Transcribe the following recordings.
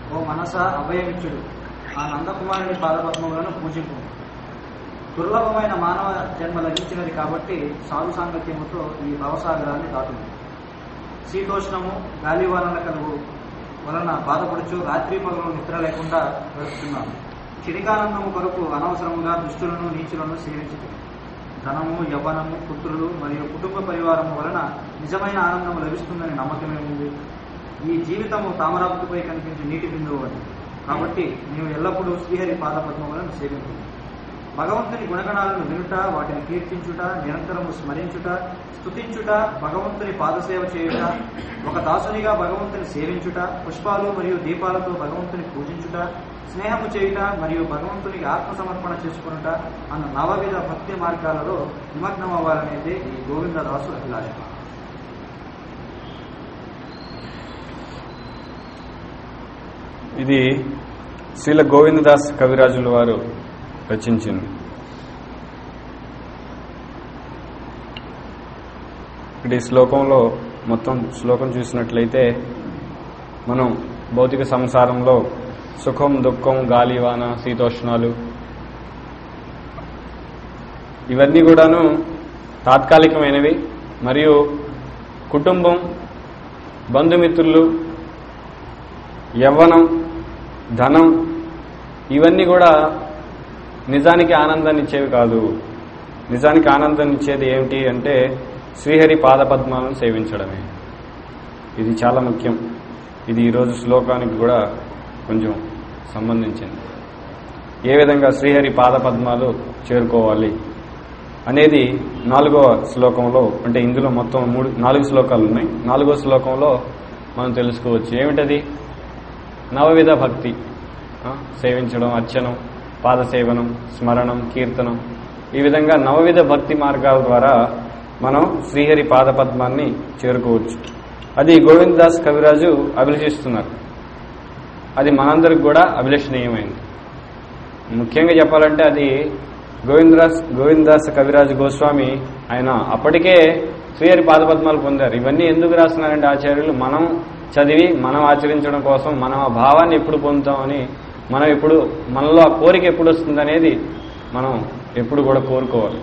ఓ మనస అభయమిచ్చుడు ఆ నందకుమారుని పాదపద్మములను పూజింపు దుర్లభమైన మానవ జన్మ లభించినది కాబట్టి సాధు సాంగత్యముతో ఈ భవసాగరాన్ని దాటుంది శీతోష్ణము గాలివానల కలుగు వలన బాధపడుచు రాత్రి పగలు నిద్ర లేకుండా గడుపుతున్నాను క్షణికానందము కొరకు అనవసరముగా దుష్టులను నీచులను సేవించుతుంది ధనము యవ్వనము పుత్రులు మరియు కుటుంబ పరివారము వలన నిజమైన ఆనందము లభిస్తుందని నమ్మకమే ఉంది ఈ జీవితము తామరాపుపై కనిపించే నీటి బిందువు అని కాబట్టి నీవు ఎల్లప్పుడూ శ్రీహరి పాదపద్మములను సేవించు భగవంతుని గుణగణాలను వినుట వాటిని కీర్తించుట నిరంతరము స్మరించుట స్తుతించుట భగవంతుని పాదసేవ చేయుట ఒక దాసునిగా భగవంతుని సేవించుట పుష్పాలు మరియు దీపాలతో భగవంతుని పూజించుట స్నేహము చేయుట మరియు భగవంతునికి ఆత్మ సమర్పణ చేసుకునుట అన్న నవవిధ భక్తి మార్గాలలో నిమగ్నం అవ్వాలనేదే ఈ గోవిందదాసు అభిలాష ఇది శ్రీల గోవిందదాస్ కవిరాజుల వారు రచించింది ఇక్కడ ఈ శ్లోకంలో మొత్తం శ్లోకం చూసినట్లయితే మనం భౌతిక సంసారంలో సుఖం దుఃఖం గాలివాన శీతోష్ణాలు ఇవన్నీ కూడాను తాత్కాలికమైనవి మరియు కుటుంబం బంధుమిత్రులు యవ్వనం ధనం ఇవన్నీ కూడా నిజానికి ఆనందాన్ని ఇచ్చేవి కాదు నిజానికి ఆనందాన్ని ఇచ్చేది ఏమిటి అంటే శ్రీహరి పాదపద్మాలను సేవించడమే ఇది చాలా ముఖ్యం ఇది ఈరోజు శ్లోకానికి కూడా కొంచెం సంబంధించింది ఏ విధంగా శ్రీహరి పాదపద్మాలు చేరుకోవాలి అనేది నాలుగవ శ్లోకంలో అంటే ఇందులో మొత్తం మూడు నాలుగు శ్లోకాలు ఉన్నాయి నాలుగో శ్లోకంలో మనం తెలుసుకోవచ్చు ఏమిటది నవవిధ భక్తి ఆ, సేవించడం అర్చనం పాదసేవనం స్మరణం కీర్తనం ఈ విధంగా నవవిధ భక్తి మార్గాల ద్వారా మనం శ్రీహరి పాదపద్మాన్ని చేరుకోవచ్చు అది గోవిందదాస్ కవిరాజు అభిలషిస్తున్నారు అది మనందరికి కూడా అభిలషణీయమైంది ముఖ్యంగా చెప్పాలంటే అది గోవిందదాస్ గోవిందదాస్ కవిరాజు గోస్వామి ఆయన అప్పటికే శ్రీహరి పాదపద్మాలు పొందారు ఇవన్నీ ఎందుకు రాస్తున్నారంటే ఆచార్యులు మనం చదివి మనం ఆచరించడం కోసం మనం ఆ భావాన్ని ఎప్పుడు పొందుతామని మనం ఎప్పుడు మనలో ఆ కోరిక ఎప్పుడు వస్తుంది అనేది మనం ఎప్పుడు కూడా కోరుకోవాలి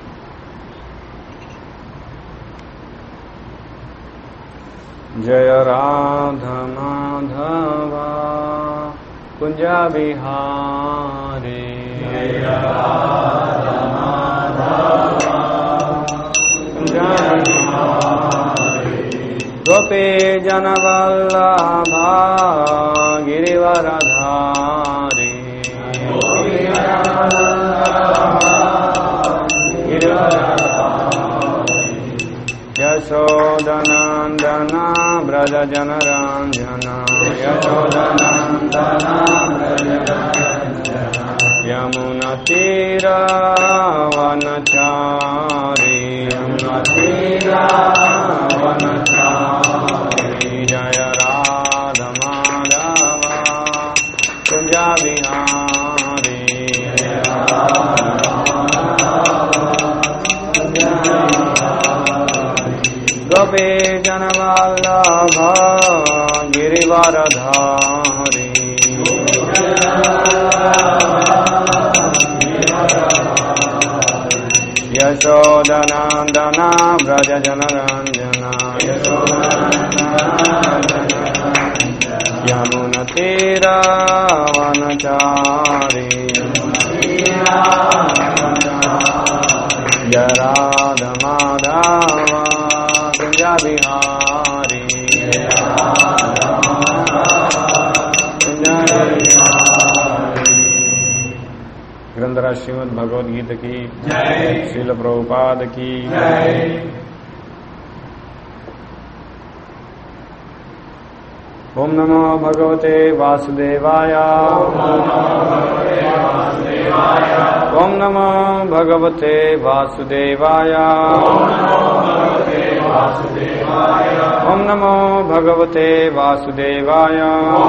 జయ రాధ మాధవ కుంజ విహారీ గోపీ జనవల్లభా గిరివరధారి యశోదనందన వ్రజ జనరాంజన యశోదనందన యమున తీరావనచారి యమున తీరావనచారి జయ రాధ మాధవ కుంజ విహారీ గోపీ జనవల్లభ గిరివరధారి యశోదనందన వ్రజ జనరంజన యమున తీరావనచారి జరాధ మాధవ కుంజ విహారీ గ్రంథరాజ్ శ్రీమద్ భగవద్గీత की శ్రీల ప్రభుపాద की ఓం నమో భగవతే వాసుదేవాయ ఓం నమో భగవతే వాసుదేవాయ ఓం నమో భగవతే వాసుదేవాయ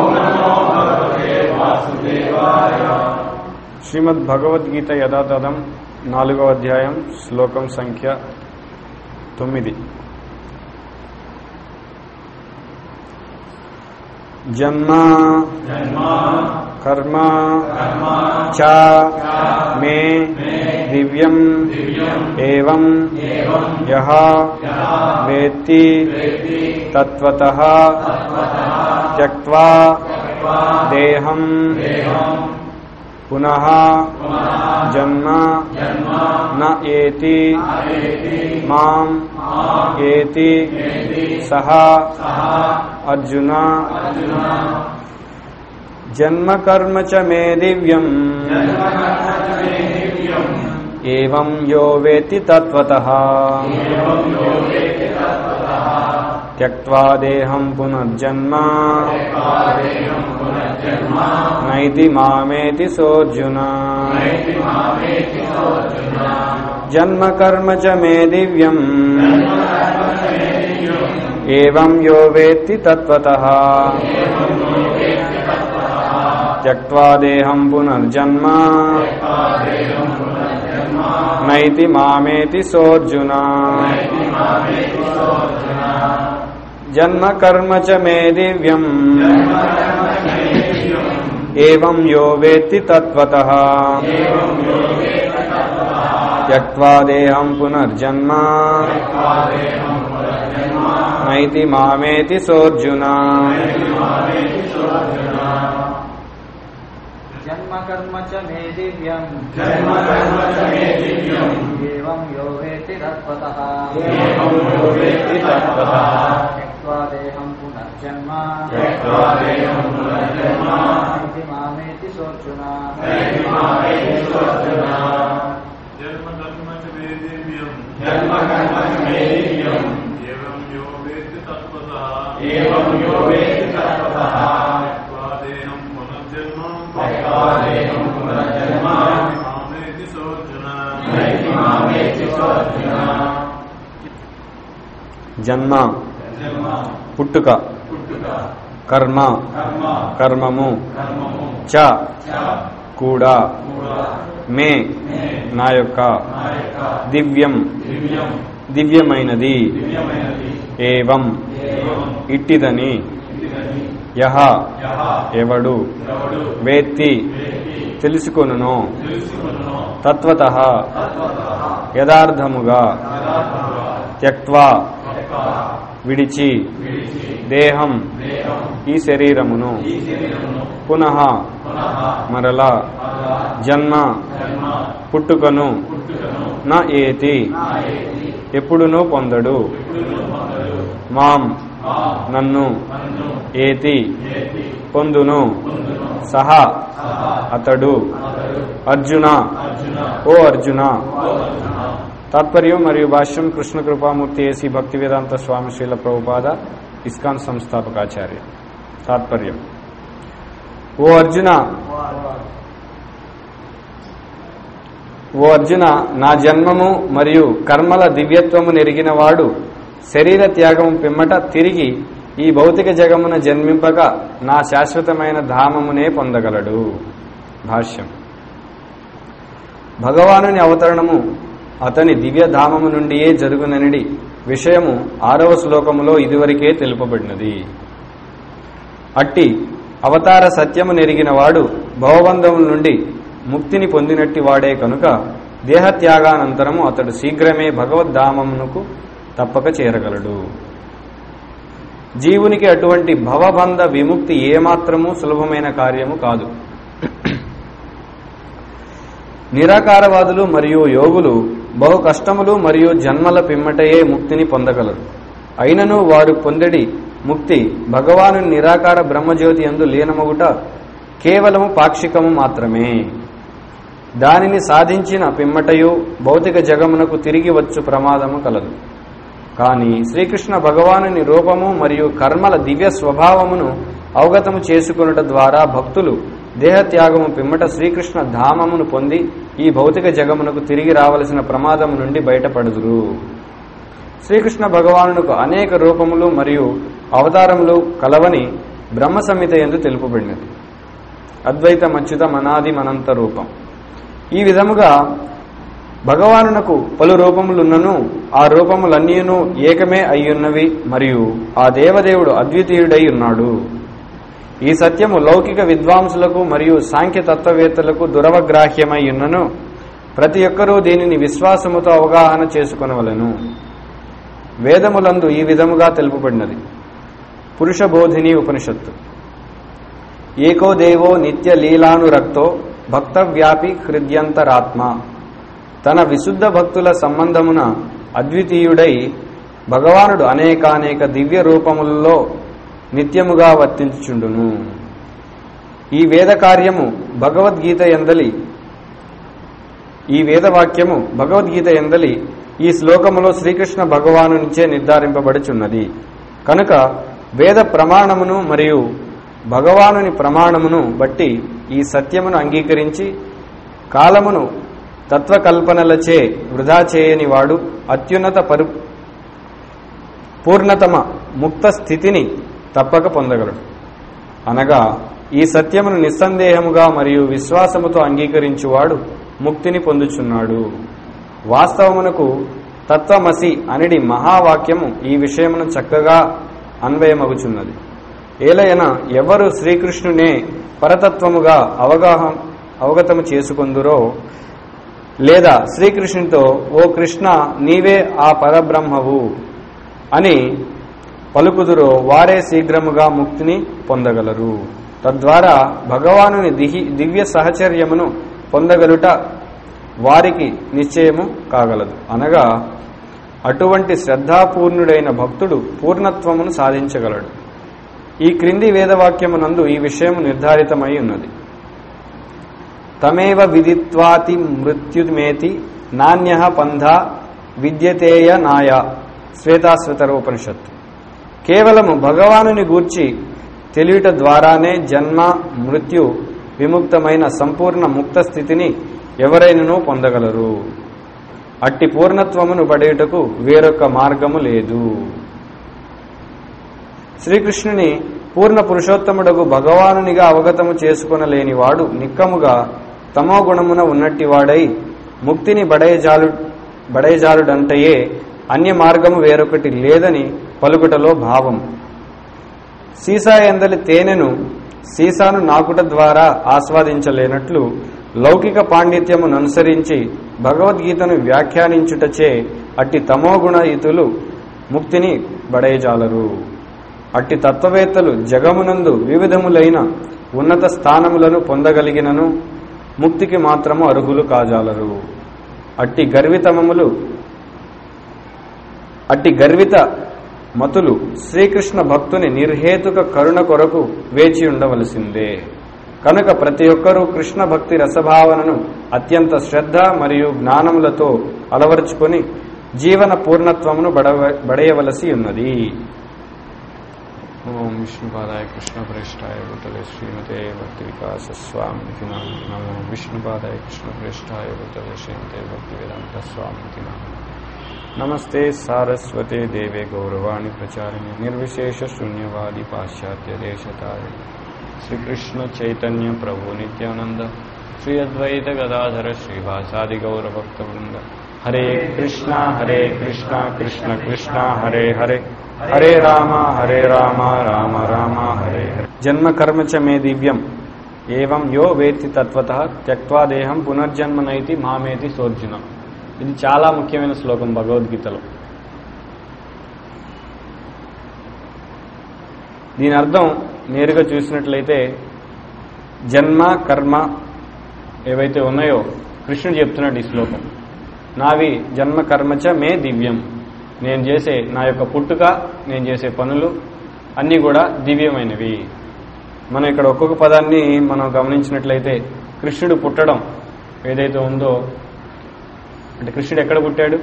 శ్రీమద్ భగవద్గీత యథాతథం నాలుగో అధ్యాయం శ్లోకం సంఖ్య తొమ్మిది జన్మ కర్మ చ మే దివ్యం ఏవం యహ వేత్తి తత్వతః త్యక్త్వా దేహం పునః జన్మ న ఏతి మాం ఏతి సహ అర్జున జన్మ కర్మ చ మే దివ్యం ఏవం యో వేత్తి తత్వతః త్యక్త్వా దేహం పునర్జన్మ నైతి మామేతి సోర్జున జన్మ కర్మ చ మే దివ్యం ఏవం యో వేత్తి తత్వతః త్యక్త్వా దేహం పునర్జన్మ నైతి మామేతి సోర్జున జన్మ కర్మ చ మే దివ్యం ఏవం యో వేత్తి తత్వతః త్యక్త్వా దేహం పునర్జన్మ నైతి మామేతి సోర్జున జన్మ కర్మ చ మే దివ్యం జన్మ కర్మ చ మే దివ్యం ఏవం యో వేతి తత్వతః ఏవం యో వేత్తి తత్వతః త్యక్త్వా దేహం పునర్జన్మ త్యక్త్వా దేహం పునర్జన్మ ఇది మామేతి సోర్చున నైతి మామేతి సోర్జున జన్మ కర్మ చ మే దివ్యం జన్మ కర్మ చ మే దివ్యం ఏవం యో వేత్తి తత్వతః ఏవం యో వేత్తి తత్వతః త్వాదేహం పునర్జన్మ త్యక్త్వా దేహం పునర్జన్మ మామేతి సోర్జున నైతి మామేతి సోర్జున జన్మ జన్మ పుట్టుక పుట్టుక కర్మ కర్మ కర్మము కర్మము చ చ కూడా కూడా మే మే నా యొక్క నా యొక్క దివ్యం దివ్యం దివ్యమైనది దివ్యమైనది ఏవం ఏవం ఇట్టిదని ఇదిగని యహ యహ ఎవడు ఎవడు వేత్తి వేత్తి తెలుసుకొనును తెలుసుకొనునో తత్వత తత్వతః యథార్థముగా యథార్థముగా త్యక్వా త్యక్త్వా విడిచి విడిచి దేహం దేహం ఈ శరీరమును ఈ శరీరమును పునః పునః మరలా మరలా జన్మ జన్మ పుట్టుకను పుట్టుకను నా ఏతి నా ఏతి ఎప్పుడునూ పొందడు ఎప్పుడునూ పొందడు మాం మా నన్ను నన్ను ఏతి ఏతి పొందును పొందును సహా సహా అతడు అతడు అర్జున అర్జున ఓ అర్జున ఓ అర్జున తాత్పర్యం మరియు భాష్యం Krishna Kripamurti AC Bhaktivedanta Swami Srila Prabhupada ISKCON సంస్థాపకాచార్య తాత్పర్యం ఓ అర్జున ఓ అర్జున నా జన్మము మరియు కర్మల దివ్యత్వము నెరిగినవాడు శరీర త్యాగము పిమ్మట తిరిగి ఈ భౌతిక జగమున జన్మింపక నా శాశ్వతమైన ధామమునే పొందగలడు భాష్యం భగవానుని అవతరణము అతని దివ్యధామము నుండియే జరుగుననిడి విషయము ఆరవ శ్లోకములో ఇదివరకే తెలుపబడినది అట్టి అవతార సత్యము నెరిగినవాడు భవబంధముల నుండి ముక్తిని పొందినట్టి వాడే కనుక దేహత్యాగానంతరము అతడు శీఘ్రమే భగవద్ధామమునకు తప్పక చేరగలడు జీవునికి అటువంటి భవబంధ విముక్తి ఏమాత్రము సులభమైన కార్యము కాదు నిరాకారవాదులు మరియు యోగులు బహు కష్టములు మరియు జన్మల పిమ్మటయే ముక్తిని పొందగలరు అయినను వారు పొందడి ముక్తి భగవాను నిరాకార బ్రహ్మజ్యోతి ఎందు లీనమగుట కేవలము పాక్షికము మాత్రమే దానిని సాధించిన పిమ్మటయు భౌతిక జగమునకు తిరిగి వచ్చు ప్రమాదము కలదు కానీ శ్రీకృష్ణ భగవానుని రూపము మరియు కర్మల దివ్య స్వభావమును అవగతము చేసుకునుట ద్వారా భక్తులు దేహత్యాగము పిమ్మట శ్రీకృష్ణ ధామమును పొంది ఈ భౌతిక జగమునకు తిరిగి రావలసిన ప్రమాదము నుండి బయటపడుదురు శ్రీకృష్ణ భగవానునకు అనేక రూపములు మరియు అవతారములు కలవని బ్రహ్మ సంహిత ఎందు తెలుపబడినది అద్వైత మచ్యుత మనాది మనంత రూపం ఈ విధముగా భగవానునకు పలు రూపములున్నను ఆ రూపములన్నీను ఏకమే అయ్యున్నవి మరియు ఆ దేవదేవుడు అద్వితీయుడై ఉన్నాడు ఈ సత్యము లౌకిక విద్వాంసులకు మరియు సాంఖ్య తత్వవేత్తలకు దురవగ్రాహ్యమై ఉన్నను ప్రతి ఒక్కరూ దీనిని విశ్వాసముతో అవగాహన చేసుకొనవలెను వేదములందు ఈ విధముగా తెలుపబడినది పురుష బోధిని ఉపనిషత్తు ఏకో దేవో నిత్య లీలానురక్తో భక్తవ్యాపి హృద్యంతరాత్మ తన విశుద్ధ భక్తుల సంబంధమున అద్వితీయుడై భగవానుడు అనేకానేక దివ్య రూపములలో నిత్యముగా వర్తించుచుండును ఈ వేద కార్యము భగవద్గీత ఎందలి ఈ వేదవాక్యము భగవద్గీత ఎందలి ఈ శ్లోకములో శ్రీకృష్ణ భగవానునిచే నిర్ధారింపబడుచున్నది కనుక వేద ప్రమాణమును మరియు భగవానుని ప్రమాణమును బట్టి ఈ సత్యమును అంగీకరించి కాలమును తత్వకల్పనలచే వృధా చేయని వాడు అత్యున్నత పరు పూర్ణతమ ముక్త స్థితిని తప్పక పొందగలడు అనగా ఈ సత్యమును నిస్సందేహముగా మరియు విశ్వాసముతో అంగీకరించువాడు ముక్తిని పొందుచున్నాడు వాస్తవమునకు తత్వమసి అనిడి మహావాక్యము ఈ విషయమును చక్కగా అన్వయమగుచున్నది ఏలయన ఎవరు శ్రీకృష్ణునే పరతత్వముగా అవగాహ అవగతము చేసుకొందురో లేదా శ్రీకృష్ణునితో ఓ కృష్ణ నీవే ఆ పరబ్రహ్మవు అని పలుకుదురో వారే శీఘ్రముగా ముక్తిని పొందగలరు తద్వారా భగవానుని దిహి దివ్య సహచర్యమును పొందగలుట వారికి నిశ్చయము కాగలదు అనగా అటువంటి శ్రద్ధాపూర్ణుడైన భక్తుడు పూర్ణత్వమును సాధించగలడు ఈ క్రింది వేదవాక్యమునందు ఈ విషయము నిర్ధారితమై ఉన్నది తమేవ విదిత్వాతి మృత్యుమేతి నాణ్య పంథ విద్యతేయ నాయ శ్వేతాశ్వతరోపనిషత్తు కేవలము భగవానుని గూర్చి తెలియట ద్వారానే జన్మ మృత్యు విముక్తమైన సంపూర్ణ ముక్త స్థితిని ఎవరైనను పొందగలరు అట్టి పూర్ణత్వమును పడేటకు వేరొక మార్గము లేదు శ్రీకృష్ణుని పూర్ణ పురుషోత్తముడకు భగవానునిగా అవగతము చేసుకొనలేనివాడు నిక్కముగా తమో గుణమున ఉన్నట్టివాడై ముక్తిని బడయజాలు బడయజాలుడంటయే అన్య మార్గము వేరొకటి లేదని పలుకుటలో భావం సీసా ఎందలి తేనెను సీసాను నాకుట ద్వారా ఆస్వాదించలేనట్లు లౌకిక పాండిత్యమును అనుసరించి భగవద్గీతను వ్యాఖ్యానించుటచే అట్టి తమోగుణయుతులు ముక్తిని బడయజాలరు అట్టి తత్వవేత్తలు జగమునందు వివిధములైన ఉన్నత స్థానములను పొందగలిగినను ముక్తికి మాత్రము అర్హులు కాజాలరు అట్టి గర్వితమములు అట్టి గర్విత మతులు శ్రీకృష్ణ భక్తుని నిర్హేతుక కరుణ కొరకు వేచి ఉండవలసిందే కనుక ప్రతి ఒక్కరూ కృష్ణ భక్తి రసభావనను అత్యంత శ్రద్ధ మరియు జ్ఞానములతో అలవరుచుకొని జీవన పూర్ణత్వమును బడవ బడయవలసి ఉన్నది ఓం విష్ణుపాదాయ కృష్ణ ప్రేష్టాయ భూతలే శ్రీమతే భక్తి వికాస స్వామికి నమో విష్ణుపాదాయ కృష్ణ ప్రేష్టాయ భూతలే శ్రీమతే భక్తి వేదాంత స్వామికి నమస్తే సారస్వతే దేవే గౌరవాణి ప్రచారిణి నిర్విశేష శూన్యవాది పాశ్చాత్య దేశతాయ శ్రీకృష్ణ చైతన్య ప్రభు నిత్యానంద శ్రీ అద్వైత గదాధర శ్రీవాసాది గౌరభక్త వృంద హరే కృష్ణ హరే కృష్ణ కృష్ణ కృష్ణ హరే హరే హరే రామ హరే రామ రామ రామ హరే హరే జన్మ కర్మ చ మే దివ్యం ఏవం యో వేత్తి తత్వత త్యక్వా దేహం పునర్జన్మనైతి మామేతి సోర్జున ఇది చాలా ముఖ్యమైన శ్లోకం భగవద్గీతలో దీని అర్థం నేరుగా చూసినట్లయితే జన్మ కర్మ ఏవైతే ఉన్నాయో కృష్ణుడు చెప్తున్నాడు ఈ శ్లోకం నావి జన్మ కర్మచ మే దివ్యం నేను చేసే నా యొక్క పుట్టుక నేను చేసే పనులు అన్నీ కూడా దివ్యమైనవి మనం ఇక్కడ ఒక్కొక్క పదాన్ని మనం గమనించినట్లయితే కృష్ణుడు పుట్టడం ఏదైతే ఉందో అంటే కృష్ణుడు ఎక్కడ పుట్టాడు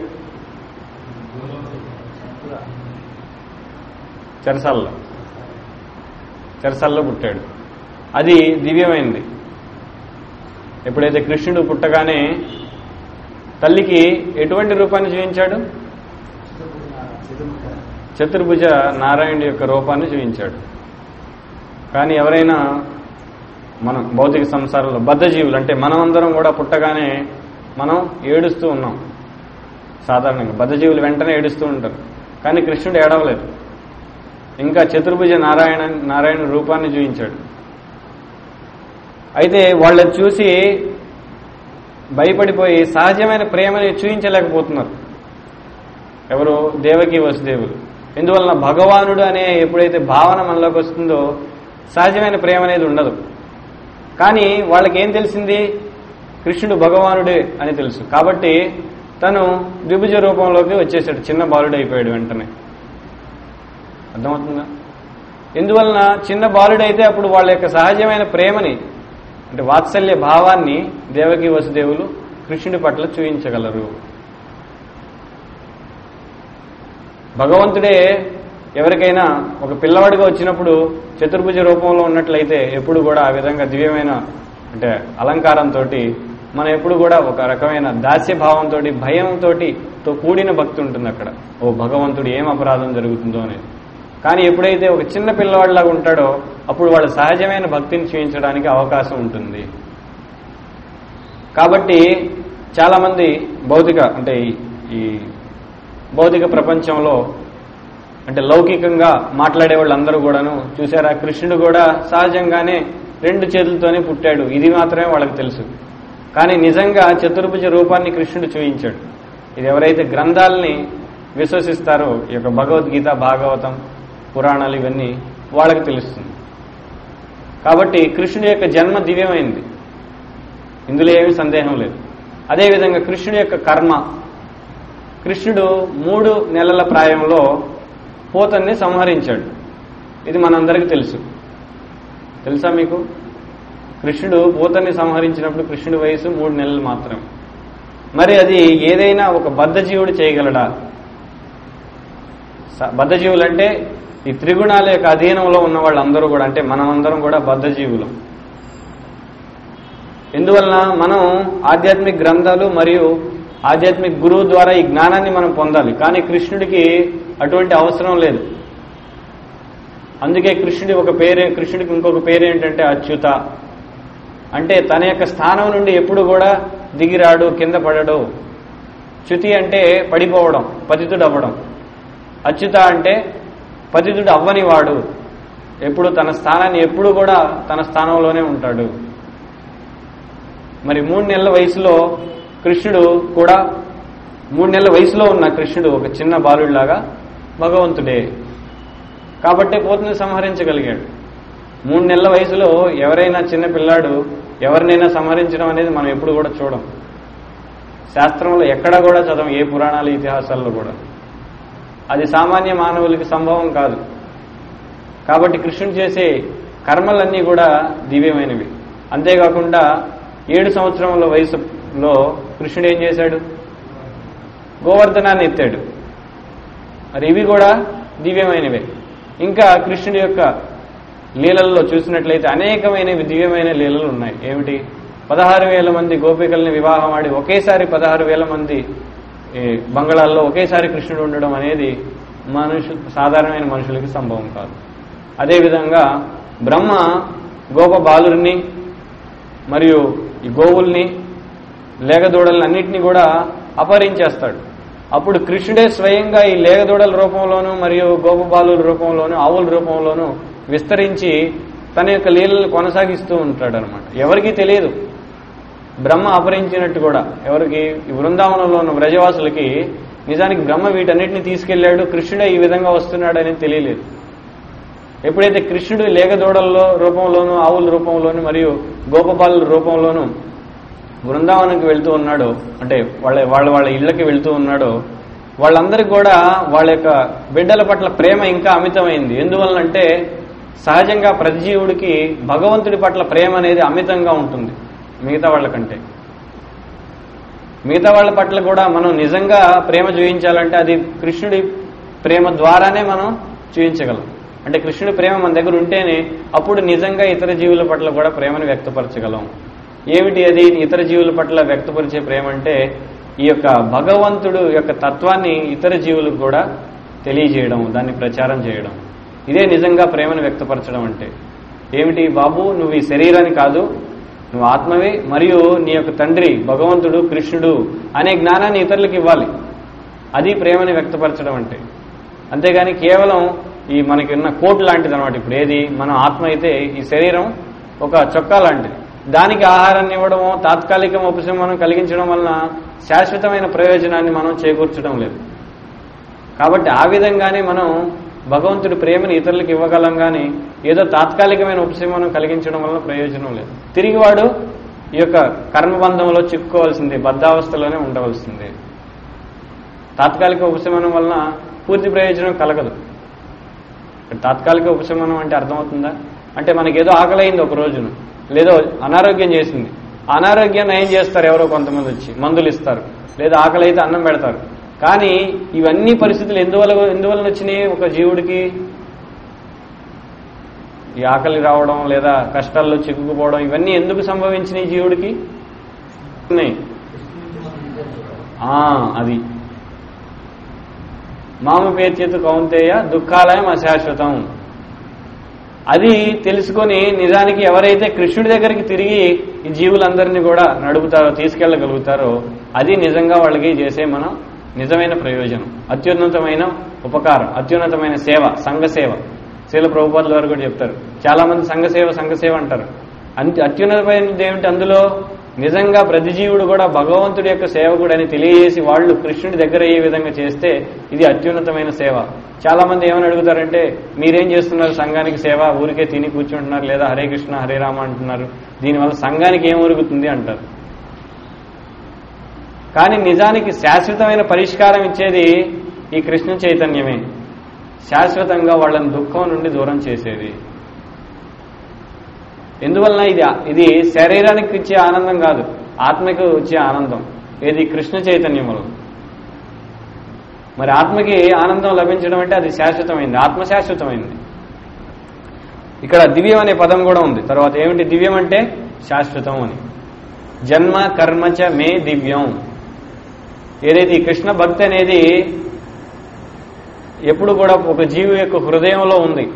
చెరసాల్లో చెరసాల్లో పుట్టాడు అది దివ్యమైనది ఎప్పుడైతే కృష్ణుడు పుట్టగానే తల్లికి ఎటువంటి రూపాన్ని చూపించాడు చతుర్భుజ నారాయణుడి యొక్క రూపాన్ని చూపించాడు కానీ ఎవరైనా మనం భౌతిక సంసారంలో బద్ధజీవులు అంటే మనమందరం కూడా పుట్టగానే మనం ఏడుస్తూ ఉన్నాం సాధారణంగా బద్ధజీవులు వెంటనే ఏడుస్తూ ఉంటారు కానీ కృష్ణుడు ఏడవలేదు ఇంకా చతుర్భుజ నారాయణ నారాయణ రూపాన్ని చూపించాడు అయితే వాళ్ళని చూసి భయపడిపోయి సహజమైన ప్రేమని చూపించలేకపోతున్నారు ఎవరు దేవకి వసుదేవులు ఎందువలన భగవానుడు అనే ఎప్పుడైతే భావన మనలోకి వస్తుందో సహజమైన ప్రేమ అనేది ఉండదు కానీ వాళ్ళకి ఏం తెలిసింది కృష్ణుడు భగవానుడే అని తెలుసు కాబట్టి తను ద్విభుజ రూపంలోకి వచ్చేసాడు చిన్న బాలుడు అయిపోయాడు వెంటనే అర్థమవుతుందా ఎందువలన చిన్న బాలుడైతే అప్పుడు వాళ్ళ యొక్క సహజమైన ప్రేమని అంటే వాత్సల్య భావాన్ని దేవకి వసుదేవులు కృష్ణుడి పట్ల చూపించగలరు భగవంతుడే ఎవరికైనా ఒక పిల్లవాడిగా వచ్చినప్పుడు చతుర్భుజ రూపంలో ఉన్నట్లయితే ఎప్పుడు కూడా ఆ విధంగా దివ్యమైన అంటే అలంకారంతో మనం ఎప్పుడు కూడా ఒక రకమైన దాస్య భావంతో భయంతో తో కూడిన భక్తి ఉంటుంది అక్కడ ఓ భగవంతుడు ఏం అపరాధం జరుగుతుందో అనేది కానీ ఎప్పుడైతే ఒక చిన్న పిల్లవాడిలాగా ఉంటాడో అప్పుడు వాళ్ళ సహజమైన భక్తిని చూపించడానికి అవకాశం ఉంటుంది కాబట్టి చాలామంది భౌతిక అంటే ఈ- ఈ భౌతిక ప్రపంచంలో అంటే లౌకికంగా మాట్లాడే వాళ్ళందరూ కూడాను చూసారా కృష్ణుడు కూడా సహజంగానే రెండు చేతులతోనే పుట్టాడు ఇది మాత్రమే వాళ్ళకి తెలుసు కానీ నిజంగా చతుర్భుజ రూపాన్ని కృష్ణుడు చూపించాడు ఇది ఎవరైతే గ్రంథాలని విశ్వసిస్తారో ఈ యొక్క భగవద్గీత భాగవతం పురాణాలు ఇవన్నీ వాళ్ళకి తెలుస్తుంది కాబట్టి కృష్ణుడి యొక్క జన్మ దివ్యమైంది ఇందులో ఏమీ సందేహం లేదు అదేవిధంగా కృష్ణుడి యొక్క కర్మ కృష్ణుడు మూడు నెలల ప్రాయంలో పోతన్ని సంహరించాడు ఇది మనందరికీ తెలుసు తెలుసా మీకు కృష్ణుడు పూతన్ని సంహరించినప్పుడు కృష్ణుడి వయసు మూడు నెలలు మాత్రమే మరి అది ఏదైనా ఒక బద్ధజీవుడు చేయగలడా స- బద్ధజీవులు అంటే ఈ త్రిగుణాల యొక్క అధీనంలో ఉన్న వాళ్ళందరూ కూడా అంటే మనమందరం కూడా బద్ధజీవులం ఎందువలన మనం ఆధ్యాత్మిక గ్రంథాలు మరియు ఆధ్యాత్మిక గురువు ద్వారా ఈ జ్ఞానాన్ని మనం పొందాలి కానీ కృష్ణుడికి అటువంటి అవసరం లేదు అందుకే కృష్ణుడి ఒక పేరే కృష్ణుడికి ఇంకొక పేరు ఏంటంటే అచ్యుత అంటే తన యొక్క స్థానం నుండి ఎప్పుడు కూడా దిగిరాడు కింద పడడు చ్యుతి అంటే పడిపోవడం పతితుడు అవ్వడం అచ్యుత అంటే పతితుడు అవ్వనివాడు ఎప్పుడు తన స్థానాన్ని ఎప్పుడు కూడా తన స్థానంలోనే ఉంటాడు మరి మూడు నెలల వయసులో కృష్ణుడు కూడా మూడు నెలల వయసులో ఉన్న కృష్ణుడు ఒక చిన్న బాలుడిలాగా భగవంతుడే కాబట్టే పోతుని సంహరించగలిగాడు మూడు నెలల వయసులో ఎవరైనా చిన్న పిల్లాడు ఎవరినైనా సంహరించడం అనేది మనం ఎప్పుడు కూడా చూడం శాస్త్రంలో ఎక్కడా కూడా చదవం ఏ పురాణాలు ఇతిహాసాల్లో కూడా అది సామాన్య మానవులకి సంభవం కాదు కాబట్టి కృష్ణుడు చేసే కర్మలన్నీ కూడా దివ్యమైనవి అంతేకాకుండా ఏడు సంవత్సరముల వయసులో కృష్ణుడు ఏం చేశాడు గోవర్ధనాన్ని ఎత్తాడు మరి ఇవి కూడా దివ్యమైనవే ఇంకా కృష్ణుడి యొక్క లీలల్లో చూసినట్లయితే అనేకమైనవి దివ్యమైన లీలలు ఉన్నాయి ఏమిటి పదహారు వేల మంది గోపికల్ని వివాహం ఆడి ఒకేసారి పదహారు వేల మంది ఈ బంగళాల్లో ఒకేసారి కృష్ణుడు ఉండడం అనేది మనుషు సాధారణమైన మనుషులకి సంభవం కాదు అదేవిధంగా బ్రహ్మ గోప బాలురిని మరియు ఈ గోవుల్ని లేగదూడల్ని అన్నింటినీ కూడా అపహరించేస్తాడు అప్పుడు కృష్ణుడే స్వయంగా ఈ లేగదూడల రూపంలోను మరియు గోపబాలుల రూపంలోను ఆవుల రూపంలోను విస్తరించి తన యొక్క లీలలను కొనసాగిస్తూ ఉంటాడు అనమాట ఎవరికీ తెలియదు బ్రహ్మ అపహరించినట్టు కూడా ఎవరికి ఈ బృందావనంలో ఉన్న వ్రజవాసులకి నిజానికి బ్రహ్మ వీటన్నిటిని తీసుకెళ్లాడు కృష్ణుడే ఈ విధంగా వస్తున్నాడు అనేది తెలియలేదు ఎప్పుడైతే కృష్ణుడు లేగదూడల్లో రూపంలోను ఆవుల రూపంలోను మరియు గోపబాలుల రూపంలోను బృందావనంకి వెళ్తూ ఉన్నాడో అంటే వాళ్ళ వాళ్ళ వాళ్ళ ఇళ్ళకి వెళ్తూ ఉన్నాడో వాళ్ళందరికీ కూడా వాళ్ళ యొక్క బిడ్డల పట్ల ప్రేమ ఇంకా అమితమైంది ఎందువలనంటే సహజంగా ప్రతి జీవుడికి భగవంతుడి పట్ల ప్రేమ అనేది అమితంగా ఉంటుంది మిగతా వాళ్ళకంటే మిగతా వాళ్ళ పట్ల కూడా మనం నిజంగా ప్రేమ చూపించాలంటే అది కృష్ణుడి ప్రేమ ద్వారానే మనం చూపించగలం అంటే కృష్ణుడి ప్రేమ మన దగ్గర ఉంటేనే అప్పుడు నిజంగా ఇతర జీవుల పట్ల కూడా ప్రేమను వ్యక్తపరచగలం ఏమిటి అది ఇతర జీవుల పట్ల వ్యక్తపరిచే ప్రేమ అంటే ఈ యొక్క భగవంతుడు యొక్క తత్వాన్ని ఇతర జీవులకు కూడా తెలియజేయడం దాన్ని ప్రచారం చేయడం ఇదే నిజంగా ప్రేమను వ్యక్తపరచడం అంటే ఏమిటి బాబు నువ్వు ఈ శరీరాన్ని కాదు నువ్వు ఆత్మవే మరియు నీ యొక్క తండ్రి భగవంతుడు కృష్ణుడు అనే జ్ఞానాన్ని ఇతరులకు ఇవ్వాలి అది ప్రేమని వ్యక్తపరచడం అంటే అంతేగాని కేవలం ఈ మనకి ఉన్న కోట్ లాంటిది అనమాట ఇప్పుడు ఏది మన ఆత్మ అయితే ఈ శరీరం ఒక చొక్కా లాంటిది దానికి ఆహారాన్ని ఇవ్వడము తాత్కాలిక ఉపశమనం కలిగించడం వలన శాశ్వతమైన ప్రయోజనాన్ని మనం చేకూర్చడం లేదు కాబట్టి ఆ విధంగానే మనం భగవంతుడి ప్రేమని ఇతరులకు ఇవ్వగలం కానీ ఏదో తాత్కాలికమైన ఉపశమనం కలిగించడం వల్ల ప్రయోజనం లేదు తిరిగి వాడు ఈ యొక్క కర్మబంధంలో చిక్కుకోవాల్సిందే బద్ధావస్థలోనే ఉండవలసిందే తాత్కాలిక ఉపశమనం వలన పూర్తి ప్రయోజనం కలగదు ఇక్కడ తాత్కాలిక ఉపశమనం అంటే అర్థమవుతుందా అంటే మనకేదో ఆకలైంది ఒక రోజున లేదో అనారోగ్యం చేసింది ఆ అనారోగ్యాన్ని ఏం చేస్తారు ఎవరో కొంతమంది వచ్చి మందులు ఇస్తారు లేదా ఆకలి అయితే అన్నం పెడతారు కానీ ఇవన్నీ పరిస్థితులు ఎందువల్ల ఎందువల్ల వచ్చినాయి ఒక జీవుడికి ఈ ఆకలి రావడం లేదా కష్టాల్లో చిక్కుకుపోవడం ఇవన్నీ ఎందుకు సంభవించినాయి జీవుడికి ఉన్నాయి ఆ, అది మామ పేర్చేతు కౌంతేయ దుఃఖాలయం అశాశ్వతం అది తెలుసుకొని నిజానికి ఎవరైతే కృష్ణుడి దగ్గరికి తిరిగి ఈ జీవులందరినీ కూడా నడుపుతారో తీసుకెళ్ళగలుగుతారో అది నిజంగా వాళ్ళకి చేసే మనం నిజమైన ప్రయోజనం అత్యున్నతమైన ఉపకారం అత్యున్నతమైన సేవ సంఘ సేవ శీల ప్రభుపాదుల వారు కూడా చెప్తారు చాలా మంది సంఘ సేవ సంఘ సేవ అంటారు అంత అత్యున్నతమైనది ఏమిటి అందులో నిజంగా ప్రతి జీవుడు కూడా భగవంతుడి యొక్క సేవకుడని తెలియజేసి వాళ్ళు కృష్ణుడి దగ్గర అయ్యే విధంగా చేస్తే ఇది అత్యున్నతమైన సేవ చాలా మంది ఏమని అడుగుతారంటే మీరేం చేస్తున్నారు సంఘానికి సేవ ఊరికే తిని కూర్చుంటున్నారు లేదా హరే కృష్ణ హరే రామ అంటున్నారు దీనివల్ల సంఘానికి ఏం ఒరుగుతుంది అంటారు కానీ నిజానికి శాశ్వతమైన పరిష్కారం ఇచ్చేది ఈ కృష్ణ చైతన్యమే శాశ్వతంగా వాళ్ళని దుఃఖం నుండి దూరం చేసేది ఎందువలన ఇది ఇది శరీరానికి ఇచ్చే ఆనందం కాదు ఆత్మకి వచ్చే ఆనందం ఏది కృష్ణ చైతన్యం వలన మరి ఆత్మకి ఆనందం లభించడం అంటే అది శాశ్వతమైంది ఆత్మ శాశ్వతమైంది ఇక్కడ దివ్యం అనే పదం కూడా ఉంది తర్వాత ఏమిటి దివ్యం అంటే శాశ్వతం అని జన్మ కర్మచ మే దివ్యం ఏదైతే ఈ కృష్ణ భక్తి అనేది ఎప్పుడు కూడా ఒక జీవి యొక్క హృదయంలో ఉంది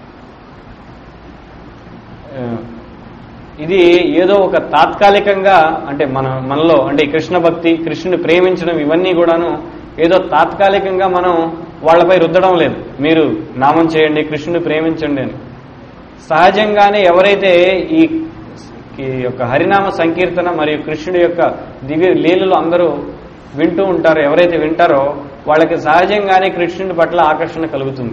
ఆ, ఇది ఏదో ఒక తాత్కాలికంగా అంటే మన మనలో అంటే ఈ కృష్ణ భక్తి కృష్ణుని ప్రేమించడం ఇవన్నీ కూడాను ఏదో తాత్కాలికంగా మనం వాళ్ళపై రుద్దడం లేదు మీరు నామం చేయండి కృష్ణుని ప్రేమించండి అని సహజంగానే ఎవరైతే ఈ ఈ యొక్క హరినామ సంకీర్తన మరియు కృష్ణుడి యొక్క దివ్య లీలలు అందరూ వింటూ ఉంటారో ఎవరైతే వింటారో వాళ్ళకి సహజంగానే కృష్ణుడి పట్ల ఆకర్షణ కలుగుతుంది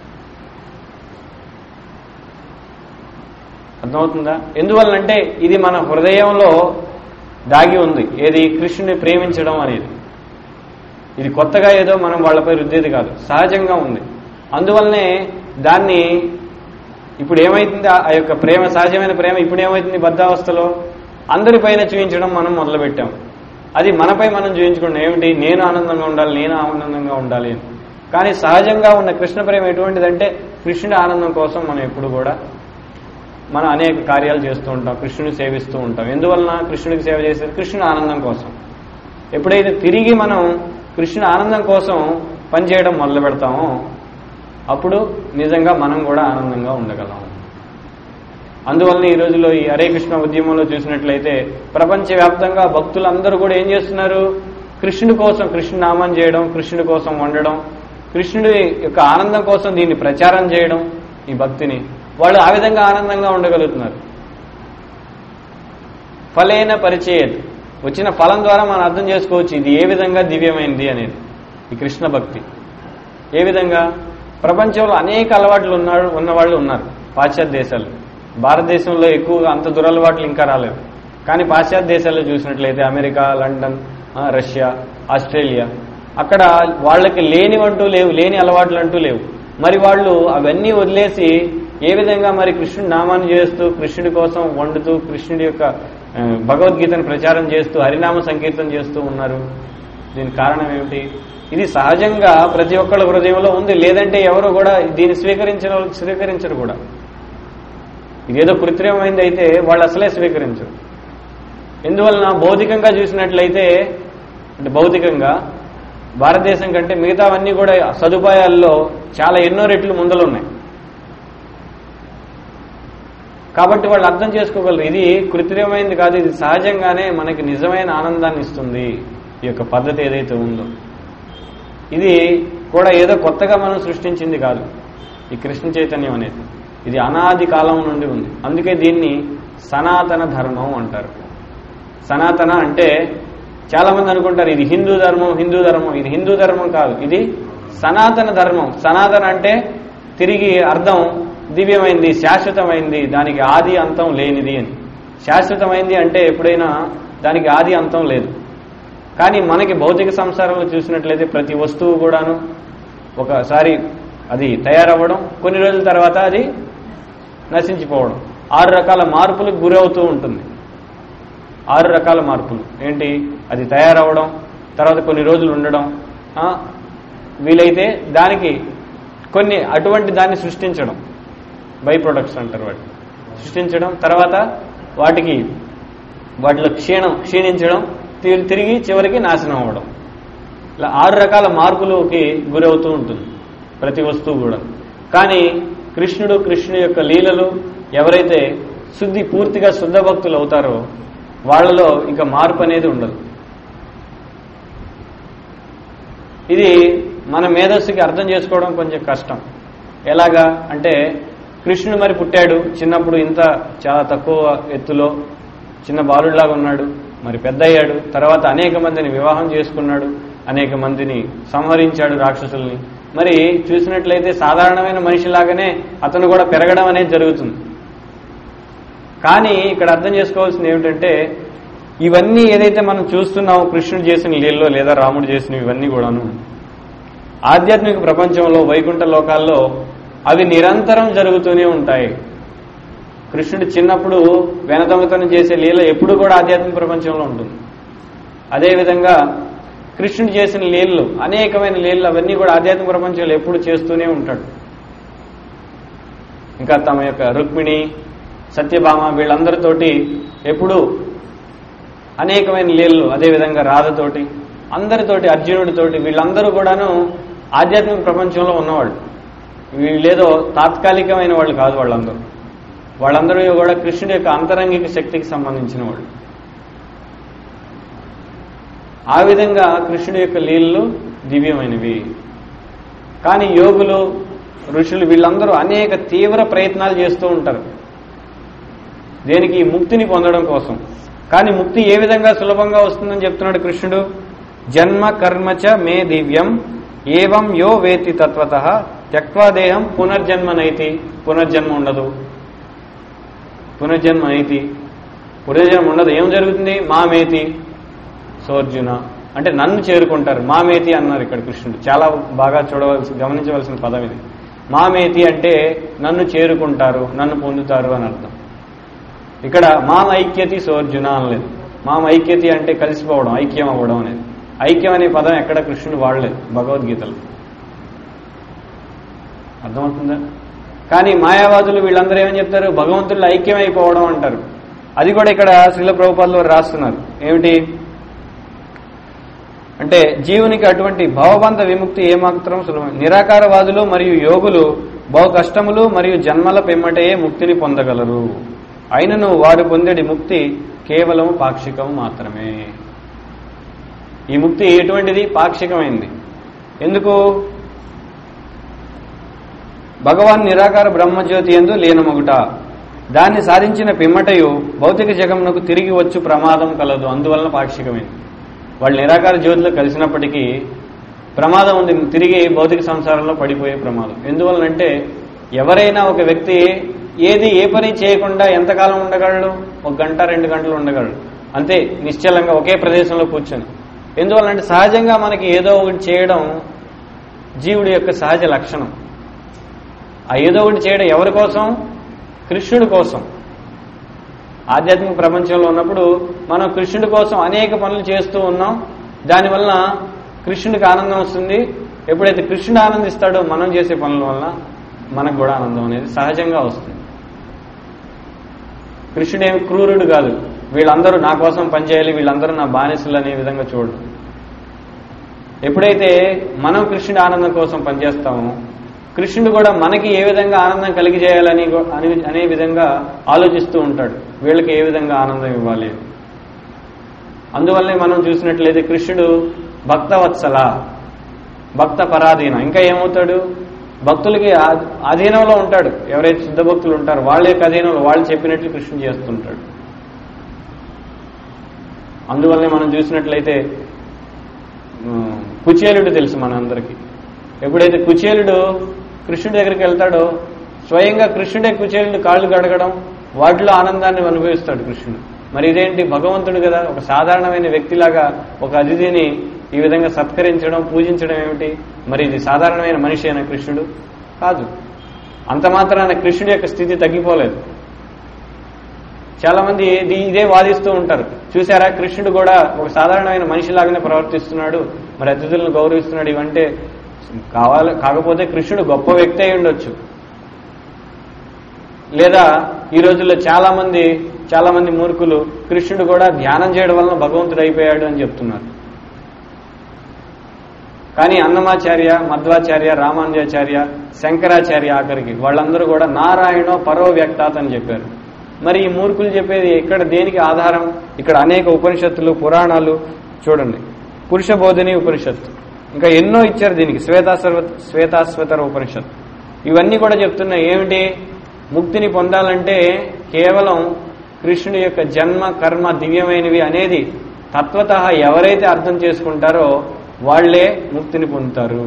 అర్థమవుతుందా ఎందువల్లంటే ఇది మన హృదయంలో దాగి ఉంది ఏది కృష్ణుని ప్రేమించడం అనేది ఇది కొత్తగా ఏదో మనం వాళ్ళపై రుద్దేది కాదు సహజంగా ఉంది అందువల్లనే దాన్ని ఇప్పుడు ఏమైతుంది ఆ ఆ యొక్క ప్రేమ సహజమైన ప్రేమ ఇప్పుడు ఏమైతుంది బద్ధావస్థలో అందరిపైన చూపించడం మనం మొదలుపెట్టాం అది మనపై మనం చూపించుకున్నాం ఏమిటి నేను ఆనందంగా ఉండాలి నేను ఆనందంగా ఉండాలి అని కానీ సహజంగా ఉన్న కృష్ణ ప్రేమ ఎటువంటిదంటే కృష్ణుడి ఆనందం కోసం మనం ఎప్పుడు కూడా మనం అనేక కార్యాలు చేస్తూ ఉంటాం కృష్ణుని సేవిస్తూ ఉంటాం ఎందువలన కృష్ణుడికి సేవ చేసేది కృష్ణుని ఆనందం కోసం ఎప్పుడైతే తిరిగి మనం కృష్ణుని ఆనందం కోసం పనిచేయడం మొదలు పెడతామో అప్పుడు నిజంగా మనం కూడా ఆనందంగా ఉండగలం అందువలన ఈ రోజుల్లో ఈ హరే కృష్ణ ఉద్యమంలో చూసినట్లయితే ప్రపంచవ్యాప్తంగా భక్తులందరూ కూడా ఏం చేస్తున్నారు కృష్ణుడి కోసం కృష్ణు నామం చేయడం కృష్ణుడి కోసం వండడం కృష్ణుడి యొక్క ఆనందం కోసం దీన్ని ప్రచారం చేయడం ఈ భక్తిని వాళ్ళు ఆ విధంగా ఆనందంగా ఉండగలుగుతున్నారు ఫలేన పరిచయత్ వచ్చిన ఫలం ద్వారా మనం అర్థం చేసుకోవచ్చు ఇది ఏ విధంగా దివ్యమైంది అనేది ఈ కృష్ణ భక్తి ఏ విధంగా ప్రపంచంలో అనేక అలవాట్లు ఉన్నాడు ఉన్నవాళ్ళు ఉన్నారు పాశ్చాత్య దేశాలు భారతదేశంలో ఎక్కువగా అంత దురలవాట్లు ఇంకా రాలేదు కానీ పాశ్చాత్య దేశాల్లో చూసినట్లయితే అమెరికా లండన్ ఆ, రష్యా ఆస్ట్రేలియా అక్కడ వాళ్ళకి లేనివంటూ లేవు లేని అలవాట్లు అంటూ లేవు మరి వాళ్ళు అవన్నీ వదిలేసి ఏ విధంగా మరి కృష్ణుడి నామాన్ని చేస్తూ కృష్ణుడి కోసం వండుతూ కృష్ణుడి యొక్క ఆ, భగవద్గీతను ప్రచారం చేస్తూ హరినామ సంకీర్తన చేస్తూ ఉన్నారు దీనికి కారణం ఏమిటి ఇది సహజంగా ప్రతి ఒక్కళ్ళ హృదయంలో ఉంది లేదంటే ఎవరు కూడా దీన్ని స్వీకరించిన స్వీకరించరు కూడా ఇదేదో కృత్రిమమైంది అయితే వాళ్ళు అసలే స్వీకరించరు ఎందువలన భౌతికంగా చూసినట్లయితే అంటే భౌతికంగా భారతదేశం కంటే మిగతావన్నీ కూడా సదుపాయాల్లో చాలా ఎన్నో రెట్లు ముందలు ఉన్నాయి కాబట్టి వాళ్ళు అర్థం చేసుకోగలరు ఇది కృత్రిమైంది కాదు ఇది సహజంగానే మనకి నిజమైన ఆనందాన్ని ఇస్తుంది ఈ యొక్క పద్ధతి ఏదైతే ఉందో ఇది కూడా ఏదో కొత్తగా మనం సృష్టించింది కాదు ఈ కృష్ణ చైతన్యం అనేది ఇది అనాది కాలం నుండి ఉంది అందుకే దీన్ని సనాతన ధర్మం అంటారు సనాతన అంటే చాలా మంది అనుకుంటారు ఇది హిందూ ధర్మం హిందూ ధర్మం ఇది హిందూ ధర్మం కాదు ఇది సనాతన ధర్మం సనాతన అంటే తిరిగి అర్థం దివ్యమైంది శాశ్వతమైంది దానికి ఆది అంతం లేనిది అని శాశ్వతమైంది అంటే ఎప్పుడైనా దానికి ఆది అంతం లేదు కానీ మనకి భౌతిక సంసారంలో చూసినట్లయితే ప్రతి వస్తువు కూడాను ఒకసారి అది తయారవ్వడం కొన్ని రోజుల తర్వాత అది నశించిపోవడం ఆరు రకాల మార్పులకు గురవుతూ ఉంటుంది ఆరు రకాల మార్పులు ఏంటి అది తయారవడం తర్వాత కొన్ని రోజులు ఉండడం ఆ, వీలైతే దానికి కొన్ని అటువంటి దాన్ని సృష్టించడం బై ప్రొడక్ట్స్ అంటారు వాటి సృష్టించడం తర్వాత వాటికి వాటిలో క్షీణం క్షీణించడం తి- తిరిగి చివరికి నాశనం అవ్వడం ఇలా ఆరు రకాల మార్పులకి గురవుతూ ఉంటుంది ప్రతి వస్తువు కూడా కానీ కృష్ణుడు కృష్ణుడి యొక్క లీలలు ఎవరైతే శుద్ధి పూర్తిగా శుద్ధ భక్తులు అవుతారో వాళ్ళలో ఇంకా మార్పు అనేది ఉండదు ఇది మన మేధస్సుకి అర్థం చేసుకోవడం కొంచెం కష్టం ఎలాగా అంటే కృష్ణుడు మరి పుట్టాడు చిన్నప్పుడు ఇంత చాలా తక్కువ ఎత్తులో చిన్న బాలుడిలాగా ఉన్నాడు మరి పెద్ద అయ్యాడు తర్వాత అనేక మందిని వివాహం చేసుకున్నాడు అనేక మందిని సంహరించాడు రాక్షసుల్ని మరి చూసినట్లయితే సాధారణమైన మనిషిలాగానే అతను కూడా పెరగడం అనేది జరుగుతుంది కానీ ఇక్కడ అర్థం చేసుకోవాల్సింది ఏమిటంటే ఇవన్నీ ఏదైతే మనం చూస్తున్నామో కృష్ణుడు చేసిన లీలలో లేదా రాముడు చేసిన ఇవన్నీ కూడాను ఆధ్యాత్మిక ప్రపంచంలో వైకుంఠ లోకాల్లో అవి నిరంతరం జరుగుతూనే ఉంటాయి కృష్ణుడు చిన్నప్పుడు వెనదొంగతనం చేసే లీల ఎప్పుడు కూడా ఆధ్యాత్మిక ప్రపంచంలో ఉంటుంది అదేవిధంగా కృష్ణుడు చేసిన లీలలు అనేకమైన లీలలు అవన్నీ కూడా ఆధ్యాత్మిక ప్రపంచంలో ఎప్పుడు చేస్తూనే ఉంటాడు ఇంకా తమ యొక్క రుక్మిణి సత్యభామ వీళ్ళందరితోటి ఎప్పుడు అనేకమైన లీలలు అదేవిధంగా రాధతోటి అందరితోటి అర్జునుడితోటి వీళ్ళందరూ కూడాను ఆధ్యాత్మిక ప్రపంచంలో ఉన్నవాళ్ళు వీళ్ళేదో తాత్కాలికమైన వాళ్ళు కాదు వాళ్ళందరూ వాళ్ళందరూ కూడా కృష్ణుడి యొక్క అంతరంగిక శక్తికి సంబంధించిన వాళ్ళు ఆ విధంగా కృష్ణుడి యొక్క లీలలు దివ్యమైనవి కానీ యోగులు ఋషులు వీళ్ళందరూ అనేక తీవ్ర ప్రయత్నాలు చేస్తూ ఉంటారు దేనికి ఈ ముక్తిని పొందడం కోసం కానీ ముక్తి ఏ విధంగా సులభంగా వస్తుందని చెప్తున్నాడు కృష్ణుడు జన్మ కర్మచ మే దివ్యం ఏవం యో వేతి తత్వత త్యక్వా దేహం పునర్జన్మ నైతి పునర్జన్మ ఉండదు పునర్జన్మ నైతి పునర్జన్మ ఉండదు ఏం జరుగుతుంది మామేతి సోర్జున అంటే నన్ను చేరుకుంటారు మామేతి అన్నారు ఇక్కడ కృష్ణుడు చాలా బాగా చూడవలసి గమనించవలసిన పదం ఇది మామేతి అంటే నన్ను చేరుకుంటారు నన్ను పొందుతారు అని అర్థం ఇక్కడ మాం ఐక్యతి సోర్జున అనలేదు మాం ఐక్యతి అంటే కలిసిపోవడం ఐక్యం అవ్వడం అనేది ఐక్యం అనే పదం ఎక్కడ కృష్ణుడు వాడలేదు భగవద్గీతలో అర్థమవుతుందా కానీ మాయావాదులు వీళ్ళందరూ ఏమని చెప్తారు భగవంతుడు ఐక్యమైపోవడం అంటారు అది కూడా ఇక్కడ శ్రీల ప్రభుపాదులు వారు రాస్తున్నారు ఏమిటి అంటే జీవునికి అటువంటి భవబంధ విముక్తి ఏమాత్రం సులభం నిరాకారవాదులు మరియు యోగులు బహు కష్టములు మరియు జన్మల పెమ్మటే ముక్తిని పొందగలరు అయినను వారు పొందేడి ముక్తి కేవలం పాక్షికం మాత్రమే ఈ ముక్తి ఎటువంటిది పాక్షికమైంది ఎందుకు భగవాన్ నిరాకార బ్రహ్మజ్యోతి ఎందు లీనమగుట దాన్ని సాధించిన పిమ్మటయు భౌతిక జగమునకు తిరిగి వచ్చు ప్రమాదం కలదు అందువలన పాక్షికమైంది వాళ్ళు నిరాకార జ్యోతిలో కలిసినప్పటికీ ప్రమాదం ఉంది తిరిగి భౌతిక సంసారంలో పడిపోయే ప్రమాదం ఎందువలనంటే ఎవరైనా ఒక వ్యక్తి ఏది ఏ పని చేయకుండా ఎంతకాలం ఉండగలడు ఒక గంట రెండు గంటలు ఉండగలడు అంతే నిశ్చలంగా ఒకే ప్రదేశంలో కూర్చొని ఎందువల్లంటే సహజంగా మనకి ఏదో ఒకటి చేయడం జీవుడి యొక్క సహజ లక్షణం ఆ ఏదో ఒకటి చేయడం ఎవరి కోసం కృష్ణుడి కోసం ఆధ్యాత్మిక ప్రపంచంలో ఉన్నప్పుడు మనం కృష్ణుడి కోసం అనేక పనులు చేస్తూ ఉన్నాం దానివల్ల కృష్ణుడికి ఆనందం వస్తుంది ఎప్పుడైతే కృష్ణుడు ఆనందిస్తాడో మనం చేసే పనుల వల్ల మనకు కూడా ఆనందం అనేది సహజంగా వస్తుంది కృష్ణుడు ఏమి క్రూరుడు కాదు వీళ్ళందరూ నా కోసం పనిచేయాలి వీళ్ళందరూ నా బానిసలు అనే విధంగా చూడు ఎప్పుడైతే మనం కృష్ణుడి ఆనందం కోసం పనిచేస్తామో కృష్ణుడు కూడా మనకి ఏ విధంగా ఆనందం కలిగజేయాలని అని- అనే విధంగా ఆలోచిస్తూ ఉంటాడు వీళ్ళకి ఏ విధంగా ఆనందం ఇవ్వాలి అని. అందువల్లే మనం చూసినట్లయితే కృష్ణుడు భక్తవత్సల భక్త పరాధీన ఇంకా ఏమవుతాడు భక్తులకి ఆ- అధీనంలో ఉంటాడు ఎవరైతే శుద్ధ భక్తులు ఉంటారో వాళ్ళ యొక్క అధీనంలో వాళ్ళు చెప్పినట్లు కృష్ణుడు చేస్తుంటాడు అందువల్లనే మనం చూసినట్లయితే ఉమ్, కుచేలుడు తెలుసు మనందరికీ ఎప్పుడైతే కుచేలుడు కృష్ణుడి దగ్గరికి వెళ్తాడో స్వయంగా కృష్ణుడే కుచేలుడు కాళ్ళు గడగడం వాటిలో ఆనందాన్ని అనుభవిస్తాడు కృష్ణుడు మరి ఇదేంటి భగవంతుడు కదా ఒక సాధారణమైన వ్యక్తిలాగా ఒక అతిథిని ఈ విధంగా సత్కరించడం పూజించడం ఏమిటి మరి ఇది సాధారణమైన మనిషి అయిన కృష్ణుడు కాదు అంత మాత్రాన కృష్ణుడి యొక్క స్థితి తగ్గిపోలేదు చాలా మంది ఇది ఇదే వాదిస్తూ ఉంటారు చూసారా కృష్ణుడు కూడా ఒక సాధారణమైన మనిషిలాగానే ప్రవర్తిస్తున్నాడు మరి అతిథులను గౌరవిస్తున్నాడు ఇవంటే కావాలి కాకపోతే కృష్ణుడు గొప్ప వ్యక్తి అయి ఉండొచ్చు లేదా ఈ రోజుల్లో చాలా మంది చాలా మంది మూర్ఖులు కృష్ణుడు కూడా ధ్యానం చేయడం వలన భగవంతుడు అయిపోయాడు అని చెప్తున్నారు కానీ అన్నమాచార్య మధ్వాచార్య రామానుజాచార్య శంకరాచార్య ఆఖరికి వాళ్ళందరూ కూడా నారాయణో పరో వ్యక్తాత్ అని చెప్పారు మరి ఈ మూర్ఖులు చెప్పేది ఇక్కడ దేనికి ఆధారం ఇక్కడ అనేక ఉపనిషత్తులు పురాణాలు చూడండి పురుష బోధిని ఉపనిషత్తు ఇంకా ఎన్నో ఇచ్చారు దీనికి శ్వేతాశ్వ శ్వేతాశ్వతర ఉపనిషత్ ఇవన్నీ కూడా చెప్తున్నాయి ఏమిటి ముక్తిని పొందాలంటే కేవలం కృష్ణుడి యొక్క జన్మ కర్మ దివ్యమైనవి అనేది తత్వత ఎవరైతే అర్థం చేసుకుంటారో వాళ్లే ముక్తిని పొందుతారు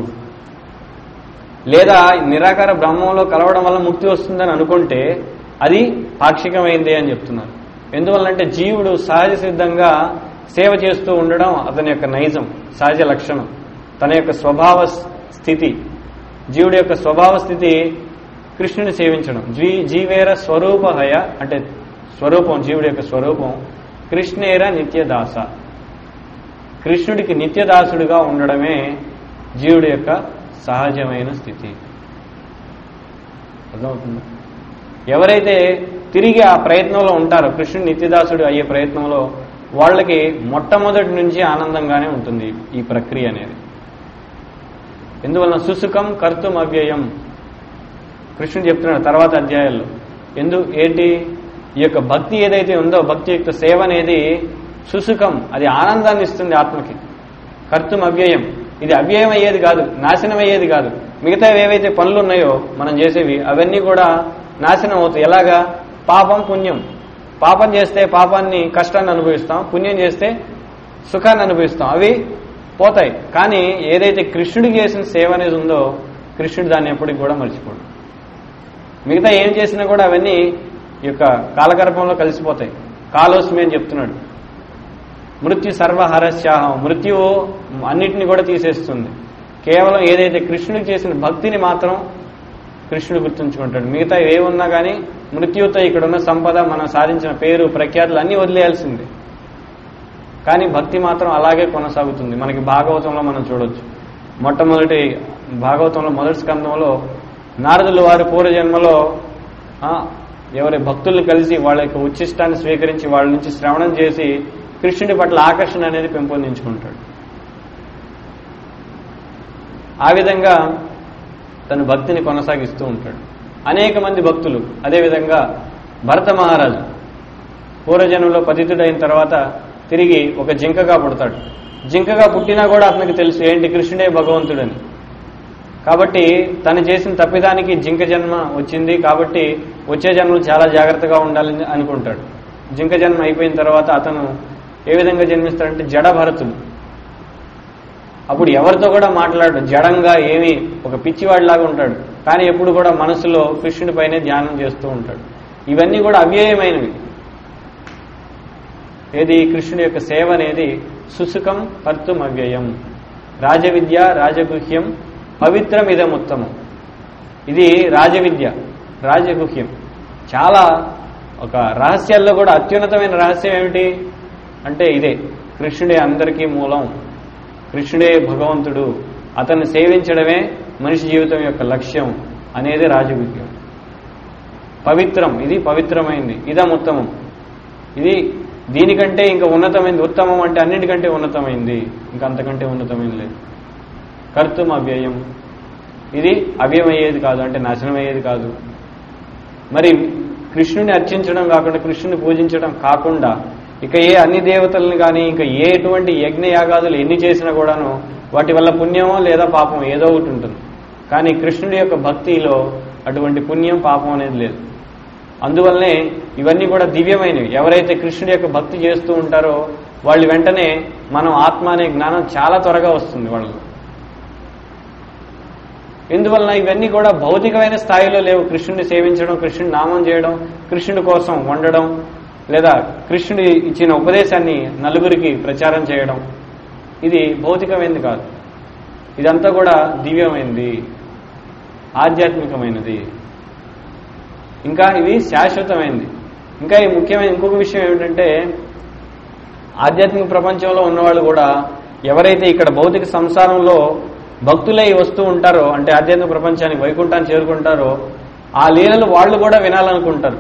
లేదా నిరాకార బ్రహ్మంలో కలవడం వల్ల ముక్తి వస్తుందని అనుకుంటే అది పాక్షికమైంది అని చెప్తున్నారు ఎందువల్లంటే జీవుడు సహజ సిద్ధంగా సేవ చేస్తూ ఉండడం అతని యొక్క నైజం సహజ లక్షణం తన యొక్క స్వభావ స్థితి జీవుడి యొక్క స్వభావ స్థితి కృష్ణుని సేవించడం జీ జీవేర స్వరూపహయ అంటే స్వరూపం జీవుడి యొక్క స్వరూపం కృష్ణేర నిత్యదాస కృష్ణుడికి నిత్యదాసుడిగా ఉండడమే జీవుడి యొక్క సహజమైన స్థితి అర్థమవుతుందా ఎవరైతే తిరిగి ఆ ప్రయత్నంలో ఉంటారో కృష్ణుడు నిత్యదాసుడు అయ్యే ప్రయత్నంలో వాళ్ళకి మొట్టమొదటి నుంచి ఆనందంగానే ఉంటుంది ఈ ప్రక్రియ అనేది ఎందువలన సుసుఖం కర్తం అవ్యయం కృష్ణుడు చెప్తున్నాడు తర్వాత అధ్యాయాల్లో ఎందు ఏంటి ఈ యొక్క భక్తి ఏదైతే ఉందో భక్తి యొక్క సేవ అనేది సుసుఖం అది ఆనందాన్ని ఇస్తుంది ఆత్మకి కర్తం అవ్యయం ఇది అవ్యయం అయ్యేది కాదు నాశనం అయ్యేది కాదు మిగతా ఏవైతే పనులు ఉన్నాయో మనం చేసేవి అవన్నీ కూడా నాశనం అవుతాయి ఎలాగా పాపం పుణ్యం పాపం చేస్తే పాపాన్ని కష్టాన్ని అనుభవిస్తాం పుణ్యం చేస్తే సుఖాన్ని అనుభవిస్తాం అవి పోతాయి కానీ ఏదైతే కృష్ణుడికి చేసిన సేవ అనేది ఉందో కృష్ణుడు దాన్ని ఎప్పటికి కూడా మర్చిపోడు మిగతా ఏం చేసినా కూడా అవన్నీ ఈ యొక్క కాలగర్భంలో కలిసిపోతాయి కాలోస్మి అని చెప్తున్నాడు మృత్యు సర్వహరస్యాహం మృత్యువు అన్నిటిని కూడా తీసేస్తుంది కేవలం ఏదైతే కృష్ణుడికి చేసిన భక్తిని మాత్రం కృష్ణుడు గుర్తుంచుకుంటాడు మిగతా ఏమున్నా కానీ మృత్యుతో ఇక్కడ ఉన్న సంపద మనం సాధించిన పేరు ప్రఖ్యాతులు అన్నీ వదిలేయాల్సిందే కానీ భక్తి మాత్రం అలాగే కొనసాగుతుంది మనకి భాగవతంలో మనం చూడొచ్చు మొట్టమొదటి భాగవతంలో మొదటి స్కందంలో నారదులు వారి పూర్వజన్మలో ఆ, ఎవరి భక్తుల్ని కలిసి వాళ్ళ యొక్క ఉచ్చిష్టాన్ని స్వీకరించి వాళ్ళ నుంచి శ్రవణం చేసి కృష్ణుడి పట్ల ఆకర్షణ అనేది పెంపొందించుకుంటాడు ఆ విధంగా తన భక్తిని కొనసాగిస్తూ ఉంటాడు అనేక మంది భక్తులు అదేవిధంగా భరత మహారాజు పూర్వజన్మలో పతితుడైన తర్వాత తిరిగి ఒక జింకగా పుడతాడు జింకగా పుట్టినా కూడా అతనికి తెలుసు ఏంటి కృష్ణుడే భగవంతుడని కాబట్టి తను చేసిన తప్పిదానికి జింక జన్మ వచ్చింది కాబట్టి వచ్చే జన్మలు చాలా జాగ్రత్తగా ఉండాలని అనుకుంటాడు జింక జన్మ అయిపోయిన తర్వాత అతను ఏ విధంగా జన్మిస్తాడంటే జడ భరతుడు అప్పుడు ఎవరితో కూడా మాట్లాడు జడంగా ఏమి ఒక పిచ్చివాడిలాగా ఉంటాడు కానీ ఎప్పుడు కూడా మనసులో కృష్ణుడిపైనే ధ్యానం చేస్తూ ఉంటాడు ఇవన్నీ కూడా అవ్యయమైనవి ఏది కృష్ణుడి యొక్క సేవ అనేది సుసుఖం కర్తుం అవ్యయం రాజవిద్య రాజగుహ్యం పవిత్రం ఇదముత్తమం ఇది రాజవిద్య రాజగుహ్యం చాలా ఒక రహస్యాల్లో కూడా అత్యున్నతమైన రహస్యం ఏమిటి అంటే ఇదే కృష్ణుడే అందరికీ మూలం కృష్ణుడే భగవంతుడు అతన్ని సేవించడమే మనిషి జీవితం యొక్క లక్ష్యం అనేది రాజగుహ్యం పవిత్రం ఇది పవిత్రమైంది ఇదం ఉత్తమం ఇది దీనికంటే ఇంకా ఉన్నతమైంది ఉత్తమం అంటే అన్నిటికంటే ఉన్నతమైంది ఇంకా అంతకంటే ఉన్నతమైంది లేదు కర్తం అవ్యయం ఇది అవ్యయమయ్యేది కాదు అంటే నాశనం అయ్యేది కాదు మరి కృష్ణుని అర్చించడం కాకుండా కృష్ణుని పూజించడం కాకుండా ఇక ఏ అన్ని దేవతలను కానీ ఇంకా ఏ ఎటువంటి యజ్ఞ యాగాదులు ఎన్ని చేసినా కూడాను వాటి వల్ల పుణ్యమో లేదా పాపం ఏదో ఒకటి ఉంటుంది కానీ కృష్ణుడి యొక్క భక్తిలో అటువంటి పుణ్యం పాపం అనేది లేదు అందువల్లనే ఇవన్నీ కూడా దివ్యమైనవి ఎవరైతే కృష్ణుడి యొక్క భక్తి చేస్తూ ఉంటారో వాళ్ళు వెంటనే మనం ఆత్మ అనే జ్ఞానం చాలా త్వరగా వస్తుంది వాళ్ళలో ఎందువలన ఇవన్నీ కూడా భౌతికమైన స్థాయిలో లేవు కృష్ణుడిని సేవించడం కృష్ణుడి నామం చేయడం కృష్ణుడి కోసం వండడం లేదా కృష్ణుడి ఇచ్చిన ఉపదేశాన్ని నలుగురికి ప్రచారం చేయడం ఇది భౌతికమైనది కాదు ఇదంతా కూడా దివ్యమైనది ఆధ్యాత్మికమైనది ఇంకా ఇది శాశ్వతమైనది ఇంకా ఈ ముఖ్యమైన ఇంకొక విషయం ఏమిటంటే ఆధ్యాత్మిక ప్రపంచంలో ఉన్నవాళ్ళు కూడా ఎవరైతే ఇక్కడ భౌతిక సంసారంలో భక్తులై వస్తూ ఉంటారో అంటే ఆధ్యాత్మిక ప్రపంచానికి వైకుంఠాన్ని చేరుకుంటారో ఆ లీలలు వాళ్ళు కూడా వినాలనుకుంటారు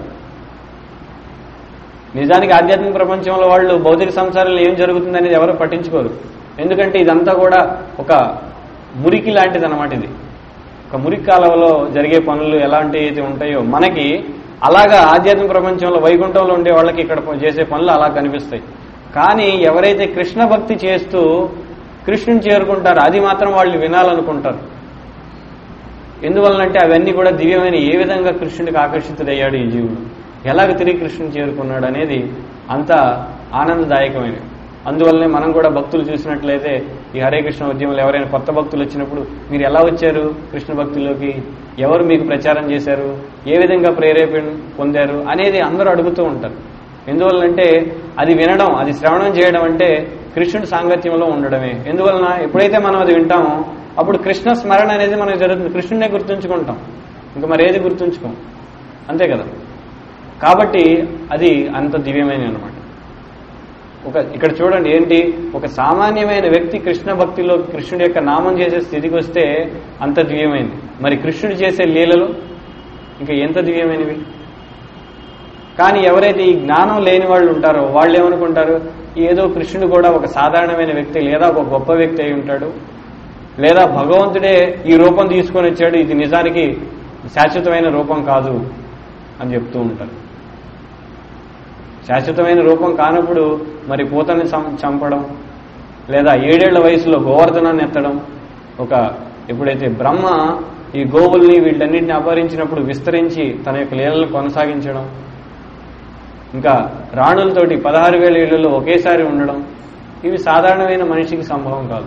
నిజానికి ఆధ్యాత్మిక ప్రపంచంలో వాళ్ళు భౌతిక సంసారంలో ఏం జరుగుతుంది అనేది ఎవరు పట్టించుకోరు ఎందుకంటే ఇదంతా కూడా ఒక మురికి లాంటిది అనమాట ఇది ఒక మురికి కాలువలో జరిగే పనులు ఎలాంటి అయితే ఉంటాయో మనకి అలాగా ఆధ్యాత్మిక ప్రపంచంలో వైకుంఠంలో ఉండే వాళ్ళకి ఇక్కడ చేసే పనులు అలా కనిపిస్తాయి కానీ ఎవరైతే కృష్ణ భక్తి చేస్తూ కృష్ణుని చేరుకుంటారో అది మాత్రం వాళ్ళు వినాలనుకుంటారు ఎందువల్లంటే అవన్నీ కూడా దివ్యమైన ఏ విధంగా కృష్ణుడికి ఆకర్షితుడయ్యాడు ఈ జీవుడు ఎలాగ తిరిగి కృష్ణుని చేరుకున్నాడు అనేది అంత ఆనందదాయకమైనది అందువల్లనే మనం కూడా భక్తులు చూసినట్లయితే ఈ హరే కృష్ణ ఉద్యమంలో ఎవరైనా కొత్త భక్తులు వచ్చినప్పుడు మీరు ఎలా వచ్చారు కృష్ణ భక్తుల్లోకి ఎవరు మీకు ప్రచారం చేశారు ఏ విధంగా ప్రేరేపణ పొందారు అనేది అందరూ అడుగుతూ ఉంటారు ఎందువల్లంటే అది వినడం అది శ్రవణం చేయడం అంటే కృష్ణుడి సాంగత్యంలో ఉండడమే ఎందువలన ఎప్పుడైతే మనం అది వింటామో అప్పుడు కృష్ణ స్మరణ అనేది మనకు జరుగుతుంది కృష్ణుడే గుర్తుంచుకుంటాం ఇంకా మరి ఏది గుర్తుంచుకోం అంతే కదా కాబట్టి అది అంత దివ్యమైన అనమాట ఒక ఇక్కడ చూడండి ఏంటి ఒక సామాన్యమైన వ్యక్తి కృష్ణ భక్తిలో కృష్ణుడి యొక్క నామం చేసే స్థితికి వస్తే అంత దివ్యమైంది మరి కృష్ణుడు చేసే లీలలు ఇంకా ఎంత దివ్యమైనవి కానీ ఎవరైతే ఈ జ్ఞానం లేని వాళ్ళు ఉంటారో వాళ్ళు ఏమనుకుంటారు ఏదో కృష్ణుడు కూడా ఒక సాధారణమైన వ్యక్తి లేదా ఒక గొప్ప వ్యక్తి అయి ఉంటాడు లేదా భగవంతుడే ఈ రూపం తీసుకొని వచ్చాడు ఇది నిజానికి శాశ్వతమైన రూపం కాదు అని చెప్తూ ఉంటారు శాశ్వతమైన రూపం కానప్పుడు మరి పూతని సం- చంపడం లేదా ఏడేళ్ల వయసులో గోవర్ధనాన్ని ఎత్తడం ఒక ఎప్పుడైతే బ్రహ్మ ఈ గోవుల్ని వీటన్నిటిని అపహరించినప్పుడు విస్తరించి తన యొక్క లీలలను కొనసాగించడం ఇంకా రాణులతోటి పదహారు వేల ఏళ్లలో ఒకేసారి ఉండడం ఇవి సాధారణమైన మనిషికి సంభవం కాదు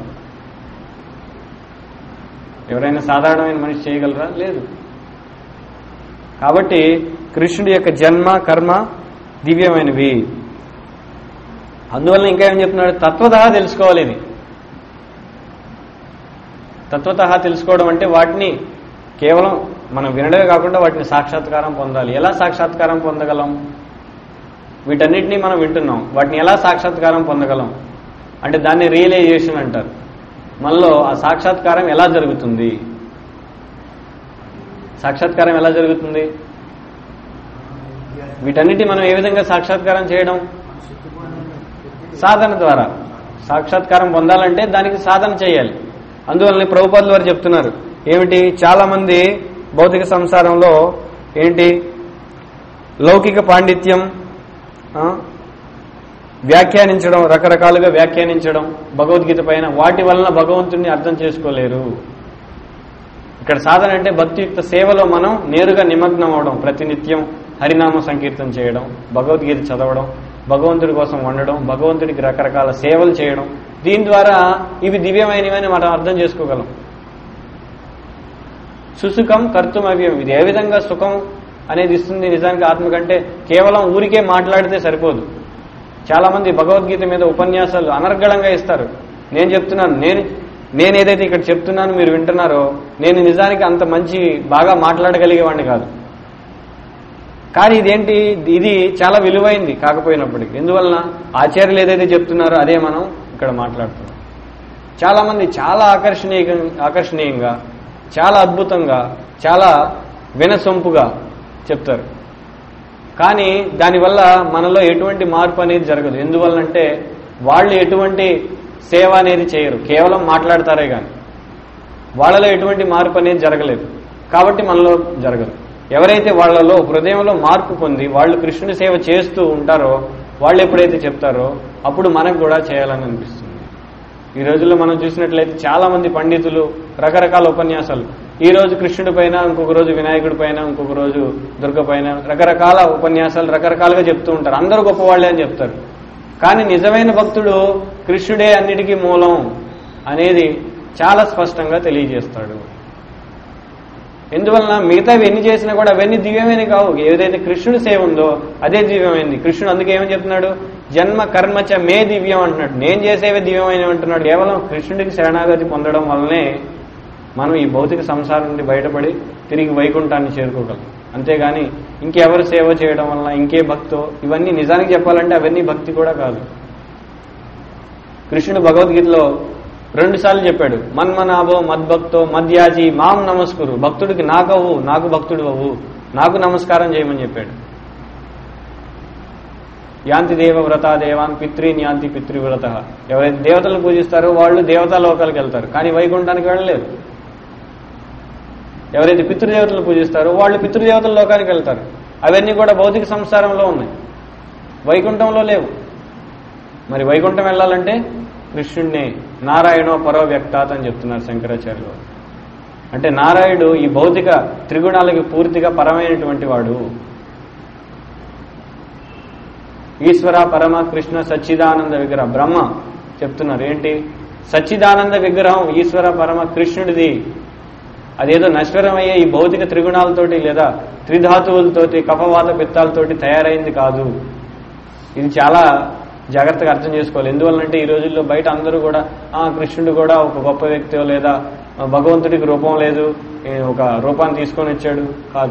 ఎవరైనా సాధారణమైన మనిషి చేయగలరా లేదు కాబట్టి కృష్ణుడి యొక్క జన్మ కర్మ దివ్యమైనవి అందువల్ల ఇంకా ఏం చెప్తున్నాడు తత్వత తెలుసుకోవాలి ఇది తత్వత తెలుసుకోవడం అంటే వాటిని కేవలం మనం వినడమే కాకుండా వాటిని సాక్షాత్కారం పొందాలి ఎలా సాక్షాత్కారం పొందగలం వీటన్నిటినీ మనం వింటున్నాం వాటిని ఎలా సాక్షాత్కారం పొందగలం అంటే దాన్ని రియలైజేషన్ అంటారు మనలో ఆ సాక్షాత్కారం ఎలా జరుగుతుంది సాక్షాత్కారం ఎలా జరుగుతుంది వీటన్నిటి మనం ఏ విధంగా సాక్షాత్కారం చేయడం సాధన ద్వారా సాక్షాత్కారం పొందాలంటే దానికి సాధన చేయాలి అందువల్లనే ప్రభుపాదులు వారు చెప్తున్నారు ఏమిటి చాలా మంది భౌతిక సంసారంలో ఏంటి లౌకిక పాండిత్యం ఆ, వ్యాఖ్యానించడం రకరకాలుగా వ్యాఖ్యానించడం భగవద్గీత పైన వాటి వలన భగవంతుడిని అర్థం చేసుకోలేరు ఇక్కడ సాధన అంటే భక్తియుక్త సేవలో మనం నేరుగా నిమగ్నం అవడం ప్రతినిత్యం హరినామ సంకీర్తన చేయడం భగవద్గీత చదవడం భగవంతుడి కోసం వండడం భగవంతుడికి రకరకాల సేవలు చేయడం దీని ద్వారా ఇవి దివ్యమైనవని మనం అర్థం చేసుకోగలం సుసుఖం కర్తుమవ్యం ఇది ఏ విధంగా సుఖం అనేది ఇస్తుంది నిజానికి ఆత్మ కంటే కేవలం ఊరికే మాట్లాడితే సరిపోదు చాలా మంది భగవద్గీత మీద ఉపన్యాసాలు అనర్గళంగా ఇస్తారు నేను చెప్తున్నాను నేను నేను ఏదైతే ఇక్కడ చెప్తున్నాను మీరు వింటున్నారో నేను నిజానికి అంత మంచి బాగా మాట్లాడగలిగేవాడిని కాదు కానీ ఇదేంటి ఇది చాలా విలువైంది కాకపోయినప్పటికీ ఎందువలన ఆచార్యులు ఏదైతే చెప్తున్నారో అదే మనం ఇక్కడ మాట్లాడుతున్నాం చాలా మంది చాలా ఆకర్షణీయ ఆకర్షణీయంగా చాలా అద్భుతంగా చాలా వినసొంపుగా చెప్తారు కానీ దానివల్ల మనలో ఎటువంటి మార్పు అనేది జరగదు ఎందువల్లంటే వాళ్ళు ఎటువంటి సేవ అనేది చేయరు కేవలం మాట్లాడతారే కానీ వాళ్ళలో ఎటువంటి మార్పు అనేది జరగలేదు కాబట్టి మనలో జరగదు ఎవరైతే వాళ్ళలో హృదయంలో మార్పు పొంది వాళ్ళు కృష్ణుని సేవ చేస్తూ ఉంటారో వాళ్ళు ఎప్పుడైతే చెప్తారో అప్పుడు మనకు కూడా చేయాలని అనిపిస్తుంది ఈ రోజుల్లో మనం చూసినట్లయితే చాలా మంది పండితులు రకరకాల ఉపన్యాసాలు ఈ రోజు కృష్ణుడి పైన ఇంకొక రోజు వినాయకుడి పైన ఇంకొక రోజు దుర్గ పైన రకరకాల ఉపన్యాసాలు రకరకాలుగా చెప్తూ ఉంటారు అందరూ గొప్పవాళ్లే అని చెప్తారు కానీ నిజమైన భక్తుడు కృష్ణుడే అన్నిటికీ మూలం అనేది చాలా స్పష్టంగా తెలియజేస్తాడు ఎందువలన మిగతావి ఎన్ని చేసినా కూడా అవన్నీ దివ్యమైన కావు ఏదైతే కృష్ణుడి సేవ ఉందో అదే దివ్యమైంది కృష్ణుడు అందుకే ఏమని చెప్తున్నాడు జన్మ కర్మచ మే దివ్యం అంటున్నాడు నేను చేసేవే దివ్యమైన అంటున్నాడు కేవలం కృష్ణుడికి శరణాగతి పొందడం వల్లనే మనం ఈ భౌతిక సంసారం నుండి బయటపడి తిరిగి వైకుంఠాన్ని చేరుకోగలం అంతేగాని ఇంకెవరు సేవ చేయడం వల్ల ఇంకే భక్తో ఇవన్నీ నిజానికి చెప్పాలంటే అవన్నీ భక్తి కూడా కాదు కృష్ణుడు భగవద్గీతలో రెండు సార్లు చెప్పాడు మన్మనాభో మద్భక్తో మద్యాజి మాం నమస్కురు భక్తుడికి నాకవు నాకు భక్తుడు అవ్వు నాకు నమస్కారం చేయమని చెప్పాడు యాంతి దేవ వ్రత దేవాన్ పితృని యాంతి పితృవ్రత ఎవరైతే దేవతలను పూజిస్తారో వాళ్ళు దేవతా లోకాలకు వెళ్తారు కానీ వైకుంఠానికి వెళ్ళలేరు ఎవరైతే పితృదేవతలను పూజిస్తారో వాళ్ళు పితృదేవతల లోకానికి వెళ్తారు అవన్నీ కూడా భౌతిక సంసారంలో ఉన్నాయి వైకుంఠంలో లేవు మరి వైకుంఠం వెళ్ళాలంటే కృష్ణుడిని నారాయణో పరో వ్యక్తాత్ అని చెప్తున్నారు శంకరాచార్యులు వారు. అంటే నారాయణుడు ఈ భౌతిక త్రిగుణాలకి పూర్తిగా పరమైనటువంటి వాడు ఈశ్వర పరమ కృష్ణ సచ్చిదానంద విగ్రహం బ్రహ్మ చెప్తున్నారు ఏంటి సచ్చిదానంద విగ్రహం ఈశ్వర పరమ కృష్ణుడిది అదేదో నశ్వరమయ్యే ఈ భౌతిక త్రిగుణాలతోటి లేదా త్రిధాతువులతోటి కఫవాత పిత్తాలతోటి తయారైంది కాదు ఇది చాలా జాగ్రత్తగా అర్థం చేసుకోవాలి ఎందువల్లంటే ఈ రోజుల్లో బయట అందరూ కూడా ఆ కృష్ణుడు కూడా ఒక గొప్ప వ్యక్తి లేదా ఆ, భగవంతుడికి రూపం లేదు ఏ, ఒక రూపాన్ని తీసుకొని వచ్చాడు కాదు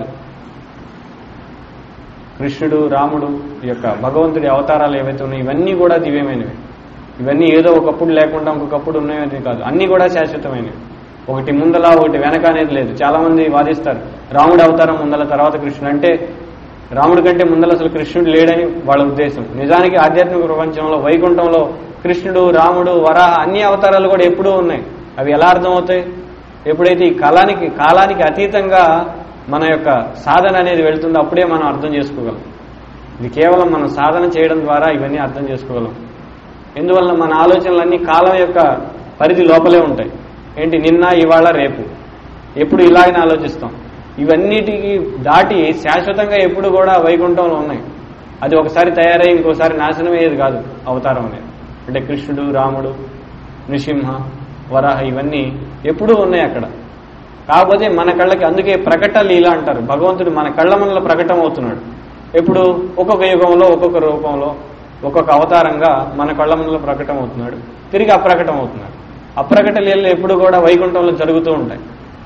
కృష్ణుడు రాముడు ఈ యొక్క భగవంతుడి అవతారాలు ఏవైతే ఉన్నాయో ఇవన్నీ కూడా దివ్యమైనవి ఇవన్నీ ఏదో ఒకప్పుడు లేకుండా ఇంకొకప్పుడు ఉన్నాయని కాదు అన్నీ కూడా శాశ్వతమైనవి ఒకటి ముందల ఒకటి వెనక అనేది లేదు చాలా మంది వాదిస్తారు రాముడి అవతారం ముందల తర్వాత కృష్ణుడు అంటే రాముడి కంటే ముందల అసలు కృష్ణుడు లేడని వాళ్ళ ఉద్దేశం నిజానికి ఆధ్యాత్మిక ప్రపంచంలో వైకుంఠంలో కృష్ణుడు రాముడు వరాహ అన్ని అవతారాలు కూడా ఎప్పుడూ ఉన్నాయి అవి ఎలా అర్థమవుతాయి ఎప్పుడైతే ఈ కాలానికి కాలానికి అతీతంగా మన యొక్క సాధన అనేది వెళ్తుందో అప్పుడే మనం అర్థం చేసుకోగలం ఇది కేవలం మనం సాధన చేయడం ద్వారా ఇవన్నీ అర్థం చేసుకోగలం ఎందువల్ల మన ఆలోచనలన్నీ కాలం యొక్క పరిధి లోపలే ఉంటాయి ఏంటి నిన్న ఇవాళ రేపు ఎప్పుడు ఇలాగనే ఆలోచిస్తాం ఇవన్నిటికి దాటి శాశ్వతంగా ఎప్పుడు కూడా వైకుంఠంలో ఉన్నాయి అది ఒకసారి తయారై ఇంకోసారి నాశనం అయ్యేది కాదు అవతారం అనేది అంటే కృష్ణుడు రాముడు నృసింహ వరాహ ఇవన్నీ ఎప్పుడూ ఉన్నాయి అక్కడ కాకపోతే మన కళ్ళకి అందుకే ప్రకట లీల అంటారు భగవంతుడు మన కళ్ళ మనలో ప్రకటన అవుతున్నాడు ఎప్పుడు ఒక్కొక్క యుగంలో ఒక్కొక్క రూపంలో ఒక్కొక్క అవతారంగా మన కళ్ళ మనలో ప్రకటన అవుతున్నాడు తిరిగి అప్రకటం అవుతున్నాడు అప్రకట లీలలు ఎప్పుడు కూడా వైకుంఠంలో జరుగుతూ ఉంటాయి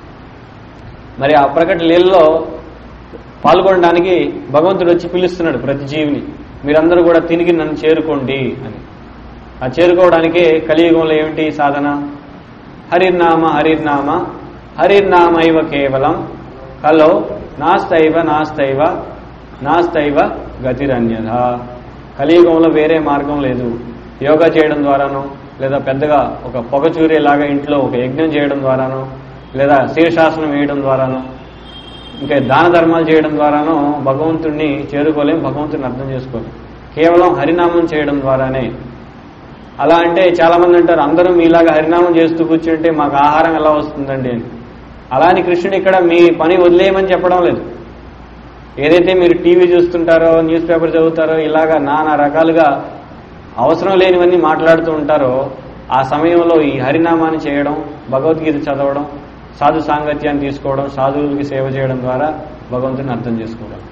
మరి ఆ అప్రకట లీలలో పాల్గొనడానికి భగవంతుడు వచ్చి పిలుస్తున్నాడు ప్రతి జీవిని మీరందరూ కూడా తిరిగి నన్ను చేరుకోండి అని ఆ చేరుకోవడానికే కలియుగంలో ఏమిటి సాధన హరిర్నామ హరిర్నామ హరిర్నామైవ కేవలం హలో నాస్తైవ నాస్తైవ నాస్తైవ గతిరన్యధ కలియుగంలో వేరే మార్గం లేదు యోగా చేయడం ద్వారానో లేదా పెద్దగా ఒక పొగచూరేలాగా ఇంట్లో ఒక యజ్ఞం చేయడం ద్వారానో లేదా శీర్షాసనం వేయడం ద్వారానో ఇంకా దాన ధర్మాలు చేయడం ద్వారానో భగవంతుణ్ణి చేరుకోలేం భగవంతుని అర్థం చేసుకోలేం కేవలం హరినామం చేయడం ద్వారానే అలా అంటే చాలా మంది అంటారు అందరూ మీలాగా హరినామం చేస్తూ కూర్చుంటే మాకు ఆహారం ఎలా వస్తుందండి అని అలా అని కృష్ణుడు ఇక్కడ మీ పని వదిలేయమని చెప్పడం లేదు ఏదైతే మీరు టీవీ చూస్తుంటారో న్యూస్ పేపర్ చదువుతారో ఇలాగా నానా రకాలుగా అవసరం లేనివన్నీ మాట్లాడుతూ ఉంటారో ఆ సమయంలో ఈ హరినామాన్ని చేయడం భగవద్గీత చదవడం సాధు సాంగత్యాన్ని తీసుకోవడం సాధువులకి సేవ చేయడం ద్వారా భగవంతుని అర్థం చేసుకోవడం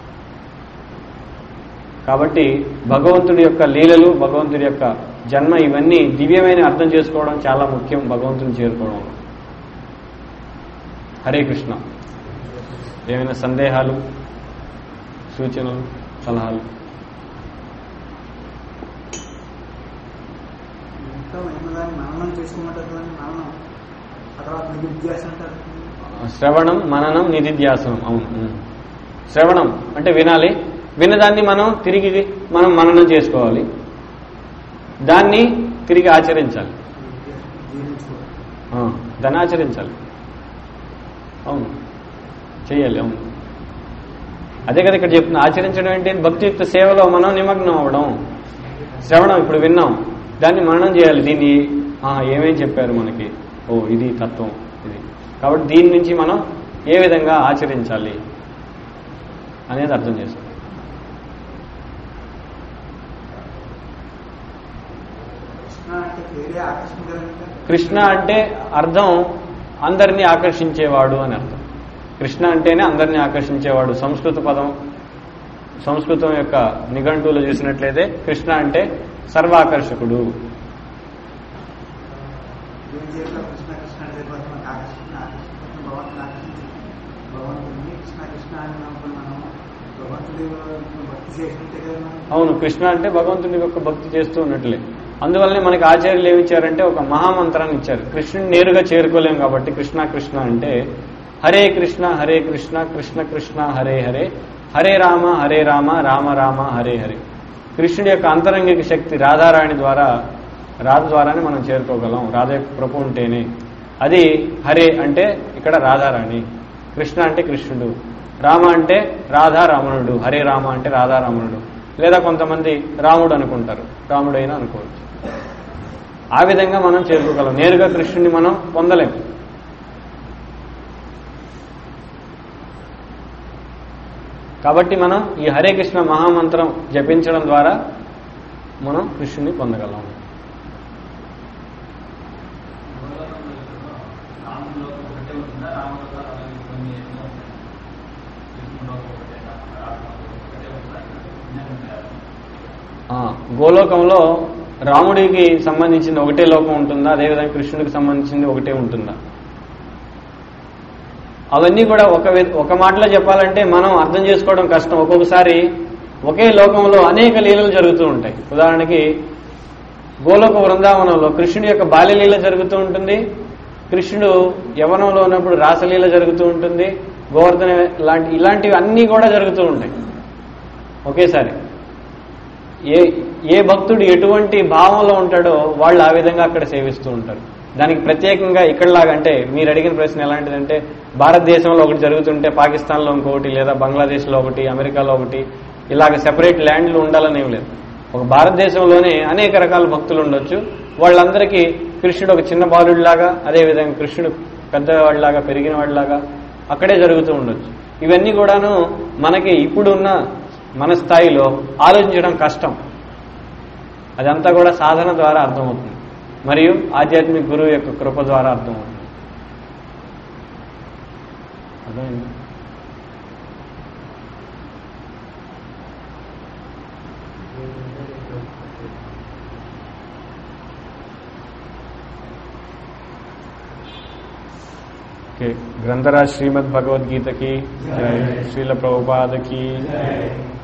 కాబట్టి భగవంతుడి యొక్క లీలలు భగవంతుడి యొక్క జన్మ ఇవన్నీ దివ్యమైన అర్థం చేసుకోవడం చాలా ముఖ్యం భగవంతుని చేరుకోవడం హరే కృష్ణ ఏమైనా సందేహాలు సూచనలు సలహాలు ఇంకా ఉన్నదాన్ని మననం చేసుకున్నట్టు మననం ఆ తర్వాత నిరుద్యాస అంటారు శ్రవణం మననం నిధిధ్యాసనం అవును ఉం. శ్రవణం అంటే వినాలి విన్నదాన్ని మనం తిరిగి మనం మననం చేసుకోవాలి దాన్ని తిరిగి ఆచరించాలి జీవించుకోవాలి ఆ, దాన్ని ఆచరించాలి అవును చేయాలి అవును అదే కదా ఇక్కడ చెప్తున్నా ఆచరించడం ఏంటి భక్తియుక్త సేవలో మనం నిమగ్నం అవ్వడం శ్రవణం ఇప్పుడు విన్నాం దాన్ని మననం చేయాలి దీన్ని ఆ, ఏమేం చెప్పారు మనకి ఓ ఇది తత్వం ఇది కాబట్టి దీని నుంచి మనం ఏ విధంగా ఆచరించాలి అనేది అర్థం చేస్తాం కృష్ణ అంటే పేరే ఆకర్షణకరంగా కృష్ణ అంటే అర్థం అందరినీ ఆకర్షించేవాడు అని అర్థం కృష్ణ అంటేనే అందరినీ ఆకర్షించేవాడు సంస్కృత పదం సంస్కృతం యొక్క నిఘంటువులు చూసినట్లయితే కృష్ణ అంటే సర్వాకర్షకుడు ఏం చేయాలో కృష్ణ కృష్ణ అంటే సరిపోతుంది మనకు ఆకర్షణ ఆకర్షణ భగవంతుని ఆకర్షించి భగవంతుడిని కృష్ణ కృష్ణ అని నమ్ముకుని మనం భగవంతుడి భక్తి చేసినట్టే కదా మనం అవును కృష్ణ అంటే భగవంతుని యొక్క భక్తి చేస్తూ ఉన్నట్లే అందువల్లనే మనకి ఆచార్యులు ఏమి ఇచ్చారంటే ఒక మహామంత్రాన్ని ఇచ్చారు కృష్ణుని నేరుగా చేరుకోలేం కాబట్టి కృష్ణ కృష్ణ అంటే హరే కృష్ణ హరే కృష్ణ కృష్ణ కృష్ణ హరే హరే హరే రామ హరే రామ రామ రామ హరే హరే కృష్ణుడి యొక్క అంతరంగిక శక్తి రాధారాణి ద్వారా రాధ ద్వారానే మనం చేరుకోగలం రాధ యొక్క కృప ఉంటేనే అది హరే అంటే ఇక్కడ రాధారాణి కృష్ణ అంటే కృష్ణుడు రామ అంటే రాధా రావణుడు హరే రామ అంటే రాధా రావణుడు లేదా కొంతమంది రాముడు అనుకుంటారు రాముడైనా అనుకోవచ్చు ఆ విధంగా మనం చేరుకోగలం నేరుగా కృష్ణుని మనం పొందలేం కాబట్టి మనం ఈ హరే కృష్ణ మహామంత్రం జపించడం ద్వారా మనం కృష్ణుని పొందగలం రాములో ఒకటే ఉంటుందా రాములో అలాగే కొన్ని ఎన్నో ఉంటాయి కృష్ణులో ఒకటేనా రాములో ఒకటే ఉంటుందా ఎన్నో ఉంటాయా ఆ, గోలోకంలో రాముడికి సంబంధించిన ఒకటే లోకం ఉంటుందా అదేవిధంగా కృష్ణుడికి సంబంధించింది ఒకటే ఉంటుందా అవన్నీ కూడా ఒక వి- ఒక మాటలో చెప్పాలంటే మనం అర్థం చేసుకోవడం కష్టం ఒక్కొక్కసారి ఒకే లోకంలో అనేక లీలలు జరుగుతూ ఉంటాయి ఉదాహరణకి గోలోక బృందావనంలో కృష్ణుడి యొక్క బాల్యలీల జరుగుతూ ఉంటుంది కృష్ణుడు యవనంలో ఉన్నప్పుడు రాసలీల జరుగుతూ ఉంటుంది గోవర్ధన లాంటి ఇలాంటివి అన్నీ కూడా జరుగుతూ ఉంటాయి ఒకేసారి ఏ ఏ భక్తుడు ఎటువంటి భావంలో ఉంటాడో వాళ్ళు ఆ విధంగా అక్కడ సేవిస్తూ ఉంటారు దానికి ప్రత్యేకంగా ఇక్కడలాగా అంటే మీరు అడిగిన ప్రశ్న ఎలాంటిదంటే భారతదేశంలో ఒకటి జరుగుతుంటే పాకిస్తాన్లో ఇంకొకటి లేదా బంగ్లాదేశ్లో ఒకటి అమెరికాలో ఒకటి ఇలాగ సెపరేట్ ల్యాండ్లు ఉండాలని ఏం లేదు ఒక భారతదేశంలోనే అనేక రకాల భక్తులు ఉండొచ్చు వాళ్ళందరికీ కృష్ణుడు ఒక చిన్న బాలుడిలాగా అదేవిధంగా కృష్ణుడు పెద్దవాడిలాగా పెరిగిన వాడిలాగా అక్కడే జరుగుతూ ఉండొచ్చు ఇవన్నీ కూడాను మనకి ఇప్పుడున్న మన స్థాయిలో ఆలోచించడం కష్టం అదంతా కూడా సాధన ద్వారా అర్థమవుతుంది మరియు ఆధ్యాత్మిక గురువు యొక్క కృప ద్వారా అర్థమవుతుంది అర్థమైంది ఓకే గ్రంథరాజ్ శ్రీమద్ భగవద్గీతకి జై శ్రీల ప్రభుపాదకి జై